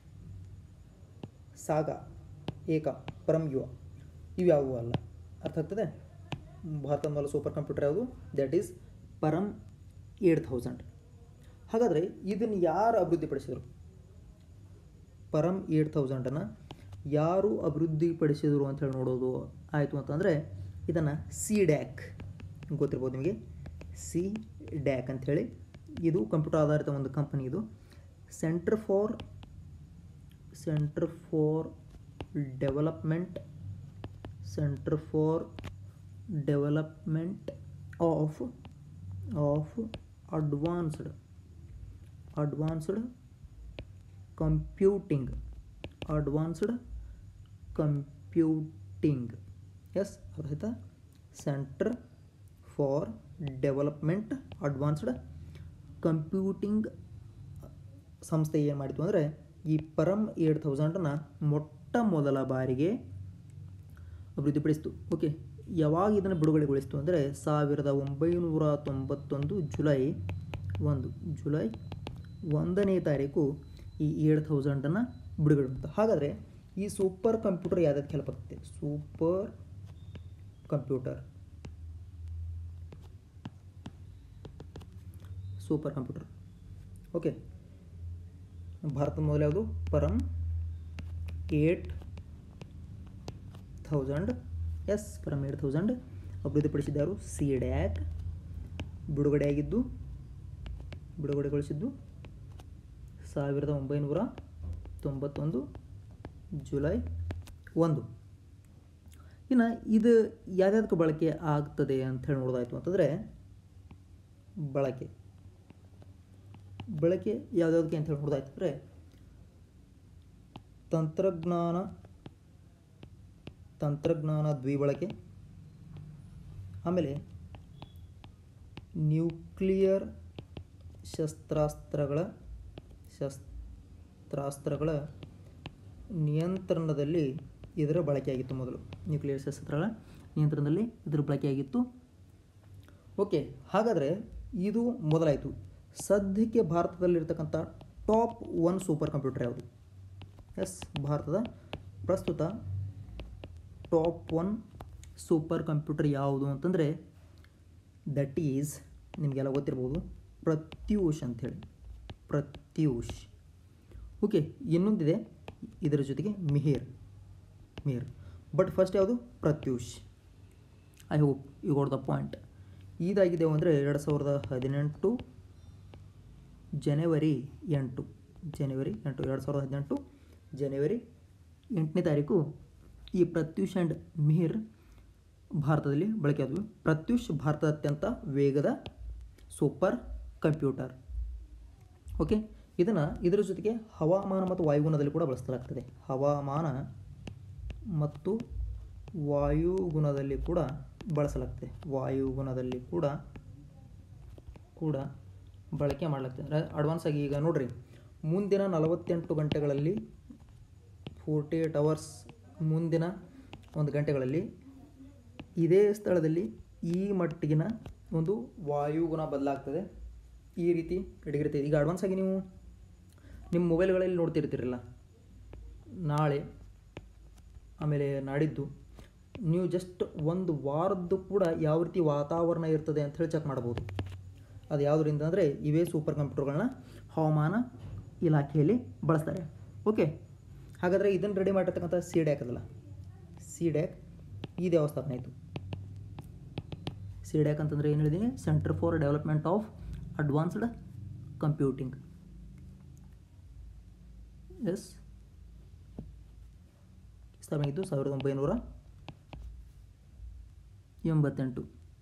ಸಾಗ ಏಕ ಪರಂ ಯುವ ಇವು ಯಾವುವು ಅಲ್ಲ ಅರ್ಥ ಆಗ್ತದೆ ಭಾರತದ ಮೊದಲ ಸೂಪರ್ ಕಂಪ್ಯೂಟರ್ ಯಾವುದು that is Param eight thousand ಹಾಗಾದರೆ ಇದನ್ನು ಯಾರು ಅಭಿವೃದ್ಧಿಪಡಿಸಿದರು ಪರಂ ಏಟ್ ಥೌಸಂಡನ್ನು ಯಾರು ಅಭಿವೃದ್ಧಿಪಡಿಸಿದರು ಅಂತ ಹೇಳಿ ನೋಡೋದು ಆಯಿತು ಅಂತಂದರೆ ಇದನ್ನು ಸಿ ಡ್ಯಾಕ್ ಗೊತ್ತಿರ್ಬೋದು ನಿಮಗೆ ಸಿ ಡ್ಯಾಕ್ ಅಂಥೇಳಿ ಇದು ಕಂಪ್ಯೂಟರ್ ಆಧಾರಿತ ಒಂದು ಕಂಪನಿ ಇದು centre for centre for development centre for development of of advanced advanced computing advanced computing yes ಅರ್ಥ centre for development advanced computing ಸಂಸ್ಥೆ ಏನು ಮಾಡಿತು ಅಂದರೆ ಈ ಪರಮ್ ಏಟ್ ಥೌಸಂಡನ್ನು ಮೊಟ್ಟ ಮೊದಲ ಬಾರಿಗೆ ಅಭಿವೃದ್ಧಿಪಡಿಸಿತು ಓಕೆ ಯಾವಾಗ ಇದನ್ನು ಬಿಡುಗಡೆಗೊಳಿಸಿತು ಅಂದರೆ ಸಾವಿರದ ಒಂಬೈನೂರ ತೊಂಬತ್ತೊಂದು ಜುಲೈ ಒಂದು ಜುಲೈ ಒಂದನೇ ತಾರೀಕು ಈ ಏಟ್ ಥೌಸಂಡನ್ನು ಬಿಡುಗಡೆ ಮಾಡ್ತು ಹಾಗಾದರೆ ಈ ಸೂಪರ್ ಕಂಪ್ಯೂಟರ್ ಯಾವುದಕ್ಕೆ ಹೆಲ್ಪ್ ಆಗ್ತದೆ super computer super computer okay ಭಾರತದ ಮೊದಲು ಯಾವುದು Param eight thousand yes Param eight thousand ಅಭಿವೃದ್ಧಿಪಡಿಸಿದ್ದಾರು ಸಿ ಡ್ಯಾಕ್ ಬಿಡುಗಡೆಯಾಗಿದ್ದು ಬಿಡುಗಡೆಗೊಳಿಸಿದ್ದು ಸಾವಿರದ ಒಂಬೈನೂರ ತೊಂಬತ್ತೊಂದು ಜುಲೈ ಒಂದು ಇನ್ನು ಇದು ಯಾವ್ಯಾವುದಕ್ಕೆ ಬಳಕೆ ಆಗ್ತದೆ ಅಂತ ಹೇಳಿ ನೋಡೋದಾಯ್ತು ಅಂತಂದರೆ ಬಳಕೆ ಬಳಕೆ ಯಾವ್ಯಾವುದಕ್ಕೆ ಅಂತ ಹೇಳಿ ನೋಡೋದಾಯ್ತು ಅಂದರೆ ತಂತ್ರಜ್ಞಾನ ತಂತ್ರಜ್ಞಾನ ದ್ವಿಬಳಕೆ ಆಮೇಲೆ ನ್ಯೂಕ್ಲಿಯರ್ ಶಸ್ತ್ರಾಸ್ತ್ರಗಳ ಶಸ್ತ್ರಾಸ್ತ್ರಗಳ ನಿಯಂತ್ರಣದಲ್ಲಿ ಇದರ ಬಳಕೆಯಾಗಿತ್ತು ಮೊದಲು ನ್ಯೂಕ್ಲಿಯರ್ ಶಸ್ತ್ರಗಳ ನಿಯಂತ್ರಣದಲ್ಲಿ ಇದರ ಬಳಕೆಯಾಗಿತ್ತು ಓಕೆ ಹಾಗಾದರೆ ಇದು ಮೊದಲಾಯಿತು ಸದ್ಯಕ್ಕೆ ಭಾರತದಲ್ಲಿರ್ತಕ್ಕಂಥ ಟಾಪ್ ಒನ್ ಸೂಪರ್ ಕಂಪ್ಯೂಟರ್ ಯಾವುದು ಎಸ್ ಭಾರತದ ಪ್ರಸ್ತುತ ಟಾಪ್ ಒನ್ ಸೂಪರ್ ಕಂಪ್ಯೂಟರ್ ಯಾವುದು ಅಂತಂದರೆ ದಟ್ ಈಸ್ ನಿಮಗೆಲ್ಲ ಗೊತ್ತಿರ್ಬೋದು ಪ್ರತ್ಯೂಷ್ ಅಂಥೇಳಿ ಪ್ರತ್ಯೂಷ್ ಓಕೆ ಇನ್ನೊಂದಿದೆ ಇದರ ಜೊತೆಗೆ ಮಿಹಿರ್ ಮಿಹಿರ್ ಬಟ್ ಫಸ್ಟ್ ಯಾವುದು Pratyush I hope you got the point ಇದಾಗಿದೆ ಅಂದರೆ ಎರಡು ಸಾವಿರದ ಹದಿನೆಂಟು ಜನವರಿ ಎಂಟು ಜನವರಿ ಎಂಟು ಎರಡು ಸಾವಿರದ ಹದಿನೆಂಟು ಜನವರಿ ಎಂಟನೇ ತಾರೀಕು ಈ ಪ್ರತ್ಯೂಷ್ ಆ್ಯಂಡ್ ಮಿಹಿರ್ ಭಾರತದಲ್ಲಿ ಬಳಕೆಯಾದವು ಪ್ರತ್ಯೂಷ್ ಭಾರತದ ಅತ್ಯಂತ ವೇಗದ ಸೂಪರ್ ಕಂಪ್ಯೂಟರ್ ಓಕೆ ಇದನ್ನು ಇದರ ಜೊತೆಗೆ ಹವಾಮಾನ ಮತ್ತು ವಾಯುಗುಣದಲ್ಲಿ ಕೂಡ ಬಳಸಲಾಗ್ತದೆ ಹವಾಮಾನ ಮತ್ತು ವಾಯುಗುಣದಲ್ಲಿ ಕೂಡ ಬಳಸಲಾಗ್ತದೆ ವಾಯುಗುಣದಲ್ಲಿ ಕೂಡ ಕೂಡ ಬಳಕೆ ಮಾಡಲಾಗ್ತದೆ ಅಡ್ವಾನ್ಸ್ ಆಗಿ ಈಗ ನೋಡ್ರಿ ಮುಂದಿನ ನಲವತ್ತೆಂಟು ಗಂಟೆಗಳಲ್ಲಿ ಫೋರ್ಟಿ ಏಟ್ ಅವರ್ಸ್ ಮುಂದಿನ ಒಂದು ಗಂಟೆಗಳಲ್ಲಿ ಇದೇ ಸ್ಥಳದಲ್ಲಿ ಈ ಮಟ್ಟಿಗಿನ ಒಂದು ವಾಯುಗುಣ ಬದಲಾಗ್ತದೆ ಈ ರೀತಿ ಹಿಡಿಗಿರ್ತದೆ ಈಗ ಅಡ್ವಾನ್ಸ್ ಆಗಿ ನೀವು ನಿಮ್ಮ ಮೊಬೈಲ್ಗಳಲ್ಲಿ ನೋಡ್ತಿರ್ತೀರಲ್ಲ ನಾಳೆ ಆಮೇಲೆ ನಾಡಿದ್ದು ನೀವು ಜಸ್ಟ್ ಒಂದು ವಾರದ್ದು ಕೂಡ ಯಾವ ರೀತಿ ವಾತಾವರಣ ಇರ್ತದೆ ಅಂತ ಹೇಳಿ ಚೆಕ್ ಮಾಡ್ಬೋದು ಅದು ಯಾವುದರಿಂದ ಅಂದರೆ ಇವೇ ಸೂಪರ್ ಕಂಪ್ಯೂಟರ್ಗಳನ್ನ ಹವಾಮಾನ ಇಲಾಖೆಯಲ್ಲಿ ಬಳಸ್ತಾರೆ ಓಕೆ ಹಾಗಾದರೆ ಇದನ್ನು ರೆಡಿ ಮಾಡಿರ್ತಕ್ಕಂಥ ಸಿ ಡ್ಯಾಕ್ ಅದಲ್ಲ ಸಿ ಡ್ಯಾಕ್ ಈ ದೇವಸ್ಥಾಪನೆ ಆಯಿತು ಸಿ ಡ್ಯಾಕ್ ಅಂತಂದರೆ ಏನು ಹೇಳಿದ್ದೀನಿ centre for development of advanced computing yes ಸ್ಥಾಪನೆ ಇದ್ದು ಸಾವಿರದ ಒಂಬೈನೂರ ಎಂಬತ್ತೆಂಟು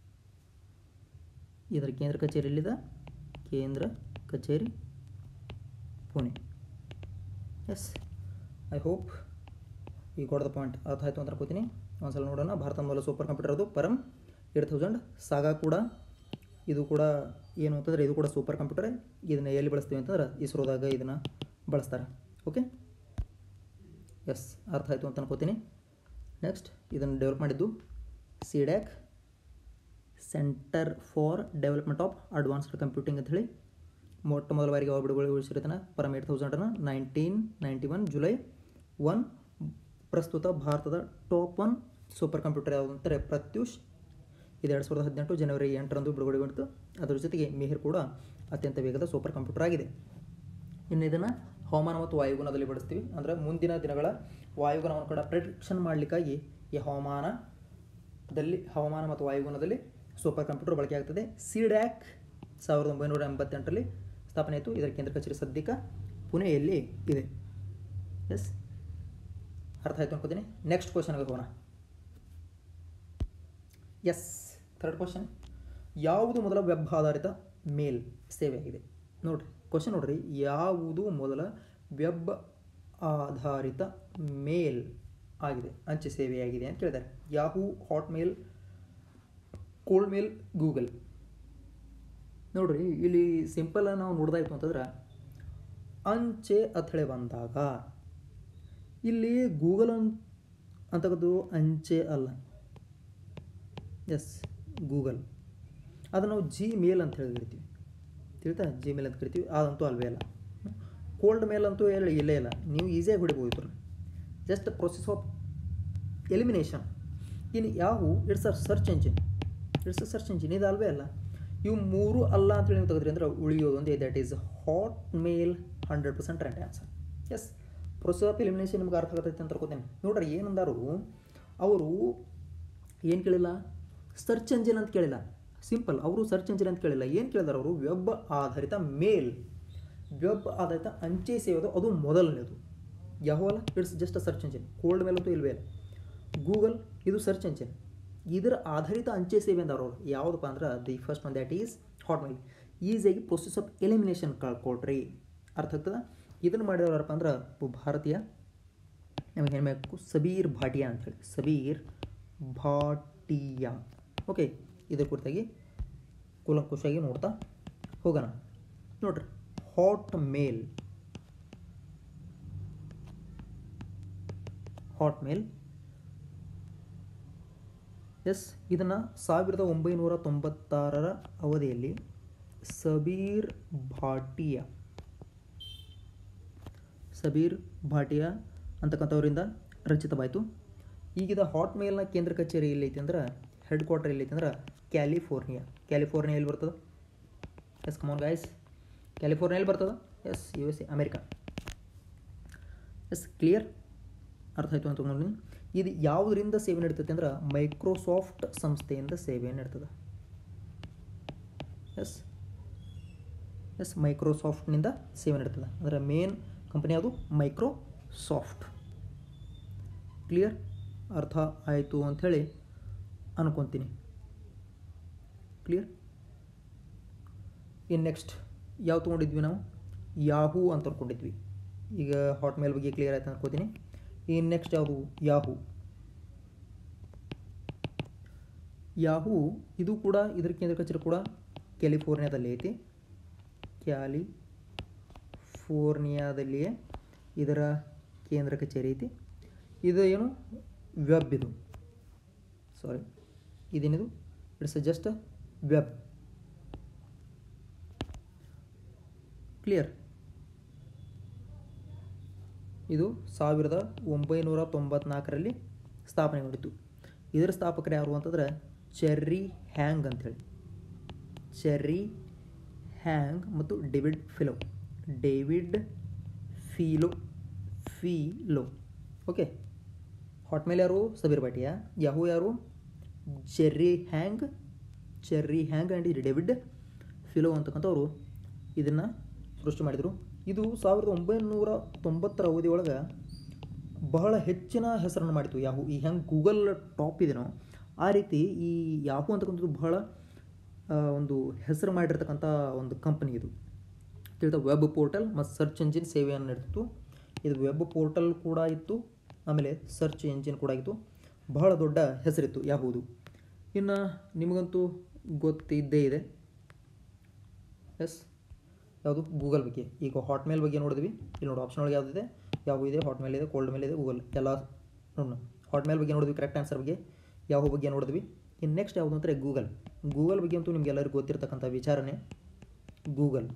ಇದರ ಕೇಂದ್ರ ಕಚೇರಿ ಎಲ್ಲಿದೆ ಕೇಂದ್ರ ಕಚೇರಿ ಪುಣೆ ಎಸ್ ಐ ಹೋಪ್ ಈ ದ ಪಾಯಿಂಟ್ ಅರ್ಥ ಆಯಿತು ಅಂತ ಅನ್ಕೋತೀನಿ ಒಂದ್ಸಲ ನೋಡೋಣ ಭಾರತ ಮೂಲ ಸೂಪರ್ ಕಂಪ್ಯೂಟರ್ ಅದು ಪರಮ್ ಏಟ್ ತೌಸಂಡ್ ಸಾಗಾ ಕೂಡ ಇದು ಕೂಡ ಏನು ಅಂತಂದರೆ ಇದು ಕೂಡ ಸೂಪರ್ ಕಂಪ್ಯೂಟರ್ ಇದನ್ನು ಎಲ್ಲಿ ಬಳಸ್ತೀವಿ ಅಂತಂದ್ರೆ ಇಸ್ರೋದಾಗ ಇದನ್ನು ಬಳಸ್ತಾರೆ ಓಕೆ ಎಸ್ ಅರ್ಥ ಆಯಿತು ಅಂತ ಅನ್ಕೋತೀನಿ ನೆಕ್ಸ್ಟ್ ಇದನ್ನು ಡೆವಲಪ್ ಮಾಡಿದ್ದು C DAC centre for development of advanced computing ಅಂತ ಹೇಳಿ ಮೊಟ್ಟ ಮೊದಲ ಬಾರಿಗೆ ಅವ್ರು ಬಿಡುಗಡೆಗೊಳಿಸಿರ್ತಾನೆ ಪರಮ್ ಏಟ್ ತೌಸಂಡನ್ನು nineteen ninety one July one ಪ್ರಸ್ತುತ ಭಾರತದ ಟಾಪ್ ಒನ್ ಸೂಪರ್ ಕಂಪ್ಯೂಟರ್ ಯಾವುದು ಅಂತಾರೆ ಪ್ರತ್ಯೂಷ್ ಇದು ಎರಡು ಸಾವಿರದ ಹದಿನೆಂಟು ಜನವರಿ ಎಂಟರಂದು ಬಿಡುಗಡೆಗೊಂಡಿತು ಅದರ ಜೊತೆಗೆ ಮಿಹಿರ್ ಕೂಡ ಅತ್ಯಂತ ವೇಗದ ಸೂಪರ್ ಕಂಪ್ಯೂಟರ್ ಆಗಿದೆ ಇನ್ನು ಇದನ್ನು ಹವಾಮಾನ ಮತ್ತು ವಾಯುಗುಣದಲ್ಲಿ ಬಳಸ್ತೀವಿ ಅಂದರೆ ಮುಂದಿನ ದಿನಗಳ ವಾಯುಗುಣವನ್ನು ಕೂಡ ಪ್ರಿಡಿಕ್ಷನ್ ಮಾಡಲಿಕ್ಕಾಗಿ ಈ ಹವಾಮಾನದಲ್ಲಿ ಹವಾಮಾನ ಮತ್ತು ವಾಯುಗುಣದಲ್ಲಿ ಸೂಪರ್ ಕಂಪ್ಯೂಟರ್ ಬಳಕೆ ಆಗ್ತದೆ ಸಿಡ್ಯಾಕ್ ಸಾವಿರದ ಒಂಬೈನೂರ ಎಂಬತ್ತೆಂಟರಲ್ಲಿ ಸ್ಥಾಪನೆ ಆಯಿತು ಇದರ ಕೇಂದ್ರ ಕಚೇರಿ ಸದ್ಯಕ್ಕೆ ಪುಣೆಯಲ್ಲಿ ಇದೆ ಎಸ್ ಅರ್ಥ ಆಯಿತು ಅನ್ಕೋತೀನಿ ನೆಕ್ಸ್ಟ್ ಕ್ವಶನ್ಗೆ ಹೋಗೋಣ ಎಸ್ ಥರ್ಡ್ ಕ್ವಶನ್ ಯಾವುದು ಮೊದಲ ವೆಬ್ ಆಧಾರಿತ ಮೇಲ್ ಸೇವೆಯಾಗಿದೆ ನೋಡಿರಿ ಕ್ವಶನ್ ನೋಡ್ರಿ ಯಾವುದು ಮೊದಲ ವೆಬ್ ಆಧಾರಿತ ಮೇಲ್ ಆಗಿದೆ ಅಂಚೆ ಸೇವೆಯಾಗಿದೆ ಅಂತ ಕೇಳಿದ್ದಾರೆ Yahoo Hotmail cold mail Google ನೋಡ್ರಿ ಇಲ್ಲಿ ಸಿಂಪಲ್ ನಾವು ನೋಡ್ದಾಯ್ತು ಅಂತಂದ್ರೆ ಅಂಚೆ ಅಥಳೆ ಬಂದಾಗ ಇಲ್ಲಿ ಗೂಗಲ್ ಅಂತಕ್ಕದ್ದು ಅಂಚೆ ಅಲ್ಲ ಎಸ್ ಗೂಗಲ್ ಅದು ನಾವು ಜಿ ಮೇಲ್ ಅಂತ ಹೇಳಿ ಕರಿತೀವಿ ತಿಳಿತಾ ಜಿ ಮೇಲ್ ಅಂತ ಕರಿತೀವಿ ಅದಂತೂ ಅಲ್ವೇ ಅಲ್ಲ ಕೋಲ್ಡ್ ಮೇಲ್ ಅಂತೂ ಹೇಳಿ ಇಲ್ಲೇ ಇಲ್ಲ ನೀವು ಈಸಿಯಾಗಿ ಹೊಡಿಬೋದು ಜಸ್ಟ್ ಪ್ರೊಸೆಸ್ ಆಫ್ ಎಲಿಮಿನೇಷನ್ ಇನ್ನು ಯಾವು it's a search engine it's a search engine ಇದು ಅಲ್ವೇ ಅಲ್ಲ ಇವು ಮೂರು ಅಲ್ಲ ಅಂತೇಳಿ ನೀವು ತೆಗೆದ್ರಿ ಅಂದ್ರೆ ಉಳಿಯೋದು ಒಂದು that is Hotmail hundred percent right answer yes process of elimination ನಿಮ್ಗೆ ಅರ್ಥ ಆಗತೈತೆ ಅಂತ ಅನ್ಕೋತೀನಿ ನೋಡ್ರಿ ಏನಂದಾರು ಅವರು ಏನು ಕೇಳಿಲ್ಲ ಸರ್ಚ್ ಎಂಜಿನ್ ಅಂತ ಕೇಳಿಲ್ಲ ಸಿಂಪಲ್ ಅವರು ಸರ್ಚ್ ಎಂಜಿನ್ ಅಂತ ಕೇಳಿಲ್ಲ ಏನು ಕೇಳಿದಾರೆ ಅವರು ವೆಬ್ ಆಧಾರಿತ ಮೇಲ್ ವೆಬ್ ಆಧಾರಿತ ಅಂಚೆ ಸೇವೆದು ಅದು ಮೊದಲನೇದು ಯಾವಲ್ಲ it's just a search engine cold mail ಅಂತೂ ಇಲ್ವೇ ಇಲ್ಲ ಗೂಗಲ್ ಇದು ಸರ್ಚ್ ಎಂಜಿನ್ ಇದರ ಆಧಾರಿತ ಅಂಚೆ ಸೇವೆ ಅಂದವ್ರು ಅವರು ಯಾವುದಪ್ಪ ಅಂದ್ರೆ the first one that is Hotmail ಈಸಿಯಾಗಿ ಪ್ರೊಸೆಸ್ ಆಫ್ ಎಲಿಮಿನೇಷನ್ ಕಳ್ಕೊಡ್ರಿ ಅರ್ಥ ಆಗ್ತದ ಇದನ್ನು ಮಾಡಿದವರಪ್ಪ ಅಂದ್ರೆ ಭಾರತೀಯ ನಮಗೆ ಹೇಳಬೇಕು ಸಬೀರ್ ಭಾಟಿಯಾ ಅಂಥೇಳಿ ಸಬೀರ್ ಭಾಟಿಯಾ ಓಕೆ ಇದ್ರ ಕುರಿತಾಗಿ ಕೂಲಂಕುಷಾಗಿ ನೋಡ್ತಾ ಹೋಗೋಣ ನೋಡ್ರಿ Hotmail Hotmail yes ಇದನ್ನು ಸಾವಿರದ ಒಂಬೈನೂರ ತೊಂಬತ್ತಾರರ ಅವಧಿಯಲ್ಲಿ ಸಬೀರ್ ಭಾಟಿಯಾ ಸಬೀರ್ ಭಾಟಿಯಾ ಅಂತಕ್ಕಂಥವರಿಂದ ರಚಿತವಾಯಿತು ಈಗಿದ ಹಾಟ್ ಮೇಲ್ನ ಕೇಂದ್ರ ಕಚೇರಿ ಎಲ್ಲೈತಿ ಅಂದ್ರೆ ಹೆಡ್ ಕ್ವಾರ್ಟರ್ ಎಲ್ಲೈತಿ ಅಂದ್ರೆ ಕ್ಯಾಲಿಫೋರ್ನಿಯಾ ಕ್ಯಾಲಿಫೋರ್ನಿಯಾ ಎಲ್ಲಿ ಬರ್ತದೆ ಎಸ್ ಕಮಾನ್ ಗಾಯ್ಸ್ ಕ್ಯಾಲಿಫೋರ್ನಿಯಾ ಎಲ್ಲಿ ಬರ್ತದೆ yes U S A America yes clear ಅರ್ಥ ಆಯಿತು ಅಂತ ನೋಡಿ ಇದು ಯಾವುದರಿಂದ ಸೇವೆ ನೀಡ್ತೈತೆ ಅಂದ್ರೆ ಮೈಕ್ರೋಸಾಫ್ಟ್ ಸಂಸ್ಥೆಯಿಂದ ಸೇವೆ ನೀಡ್ತದೆ ಎಸ್ ಎಸ್ ಮೈಕ್ರೋಸಾಫ್ಟ್ನಿಂದ ಸೇವೆ ನೀಡ್ತದೆ ಅದರ ಮೇನ್ ಕಂಪನಿ ಯಾವುದು ಮೈಕ್ರೋಸಾಫ್ಟ್ ಕ್ಲಿಯರ್ ಅರ್ಥ ಆಯಿತು ಅಂಥೇಳಿ ಅನ್ಕೊತೀನಿ ಕ್ಲಿಯರ್ ಇನ್ನು ನೆಕ್ಸ್ಟ್ ಯಾವ ತೊಗೊಂಡಿದ್ವಿ ನಾವು ಯಾಹೂ ಅಂತ ಅನ್ಕೊಂಡಿದ್ವಿ ಈಗ ಹಾಟ್ಮೇಲ್ ಬಗ್ಗೆ ಕ್ಲಿಯರ್ ಆಯ್ತು ಅನ್ಕೋತೀನಿ ಇನ್ನು ನೆಕ್ಸ್ಟ್ ಯಾವುದು ಯಾಹೂ ಯಾಹೂ ಇದು ಕೂಡ ಇದ್ರ ಕೇಂದ್ರ ಕಚೇರಿ ಕೂಡ ಕ್ಯಾಲಿಫೋರ್ನಿಯಾದಲ್ಲಿ ಐತಿ ಕ್ಯಾಲಿಫೋರ್ನಿಯಾದಲ್ಲಿಯೇ ಇದರ ಕೇಂದ್ರ ಕಚೇರಿ ಐತಿ ಇದು ಏನು ವೆಬ್ ಇದು ಸಾರಿ ಇದೇನಿದು ಇಟ್ಸ್ ಜಸ್ಟ್ ವೆಬ್ ಕ್ಲಿಯರ್ ಇದು ಸಾವಿರದ ಒಂಬೈನೂರ ತೊಂಬತ್ನಾಲ್ಕರಲ್ಲಿ ಸ್ಥಾಪನೆಗೊಂಡಿತು ಇದರ ಸ್ಥಾಪಕರು ಯಾರು ಅಂತಂದ್ರೆ ಚೆರ್ರಿ ಹ್ಯಾಂಗ್ ಅಂಥೇಳಿ ಚೆರ್ರಿ ಹ್ಯಾಂಗ್ ಮತ್ತು David Filo David Filo Filo okay Hotmail ಯಾರು ಸಬೀರ್ ಭಾಟಿಯಾ ಯಾಹೂ ಯಾರು Jerry Yang Jerry Yang and David Filo ಅಂತಕ್ಕಂಥವ್ರು ಇದನ್ನು ಸೃಷ್ಟಿ ಮಾಡಿದರು ಇದು ಸಾವಿರದ ಒಂಬೈನೂರ ತೊಂಬತ್ತರ ಅವಧಿಯೊಳಗೆ ಬಹಳ ಹೆಚ್ಚಿನ ಹೆಸರನ್ನು ಮಾಡಿತು ಯಾಹೂ ಈ ಹೆಂಗೆ ಗೂಗಲ್ ಟಾಪ್ ಇದೆನೋ ಆ ರೀತಿ ಈ ಯಾಹೂ ಅಂತಕ್ಕಂಥದ್ದು ಬಹಳ ಆ, ಒಂದು ಹೆಸರು ಮಾಡಿರ್ತಕ್ಕಂಥ ಒಂದು ಕಂಪನಿ ಇದು ತಿಳಿದ ವೆಬ್ ಪೋರ್ಟಲ್ ಮತ್ತು ಸರ್ಚ್ ಎಂಜಿನ್ ಸೇವೆಯನ್ನು ನೀಡ್ತಿತ್ತು ಇದು ವೆಬ್ ಪೋರ್ಟಲ್ ಕೂಡ ಇತ್ತು ಆಮೇಲೆ ಸರ್ಚ್ ಎಂಜಿನ್ ಕೂಡ ಇತ್ತು ಬಹಳ ದೊಡ್ಡ ಹೆಸರಿತ್ತು ಯಾವುದು ಇನ್ನು ನಿಮಗಂತೂ ಗೊತ್ತಿದ್ದೇ ಇದೆ ಎಸ್ ಯಾವುದು ಗೂಗಲ್ ಬಗ್ಗೆ ಈಗ ಹಾಟ್ಮೇಲ್ ಬಗ್ಗೆ ನೋಡಿದ್ವಿ ಇಲ್ಲಿ ನೋಡಿ ಆಪ್ಷನ್ ಒಳಗೆ ಯಾವುದಿದೆ ಯಾವ ಇದೆ ಹಾಟ್ಮೇಲ್ ಇದೆ ಕೋಲ್ಡ್ ಮೇಲ್ ಇದೆ ಗೂಗಲ್ ಎಲ್ಲ ನೋಡೋಣ ಹಾಟ್ಮೇಲ್ ಬಗ್ಗೆ ನೋಡಿದ್ವಿ ಕರೆಕ್ಟ್ ಆನ್ಸರ್ ಬಗ್ಗೆ ಯಾವ ಬಗ್ಗೆ ನೋಡಿದ್ವಿ ಇನ್ನು ನೆಕ್ಸ್ಟ್ ಯಾವುದು ಅಂದರೆ ಗೂಗಲ್ ಗೂಗಲ್ ಬಗ್ಗೆ ಅಂತೂ ನಿಮ್ಗೆ ಎಲ್ಲರಿಗೂ ಗೊತ್ತಿರ್ತಕ್ಕಂಥ ವಿಚಾರನೆ ಗೂಗಲ್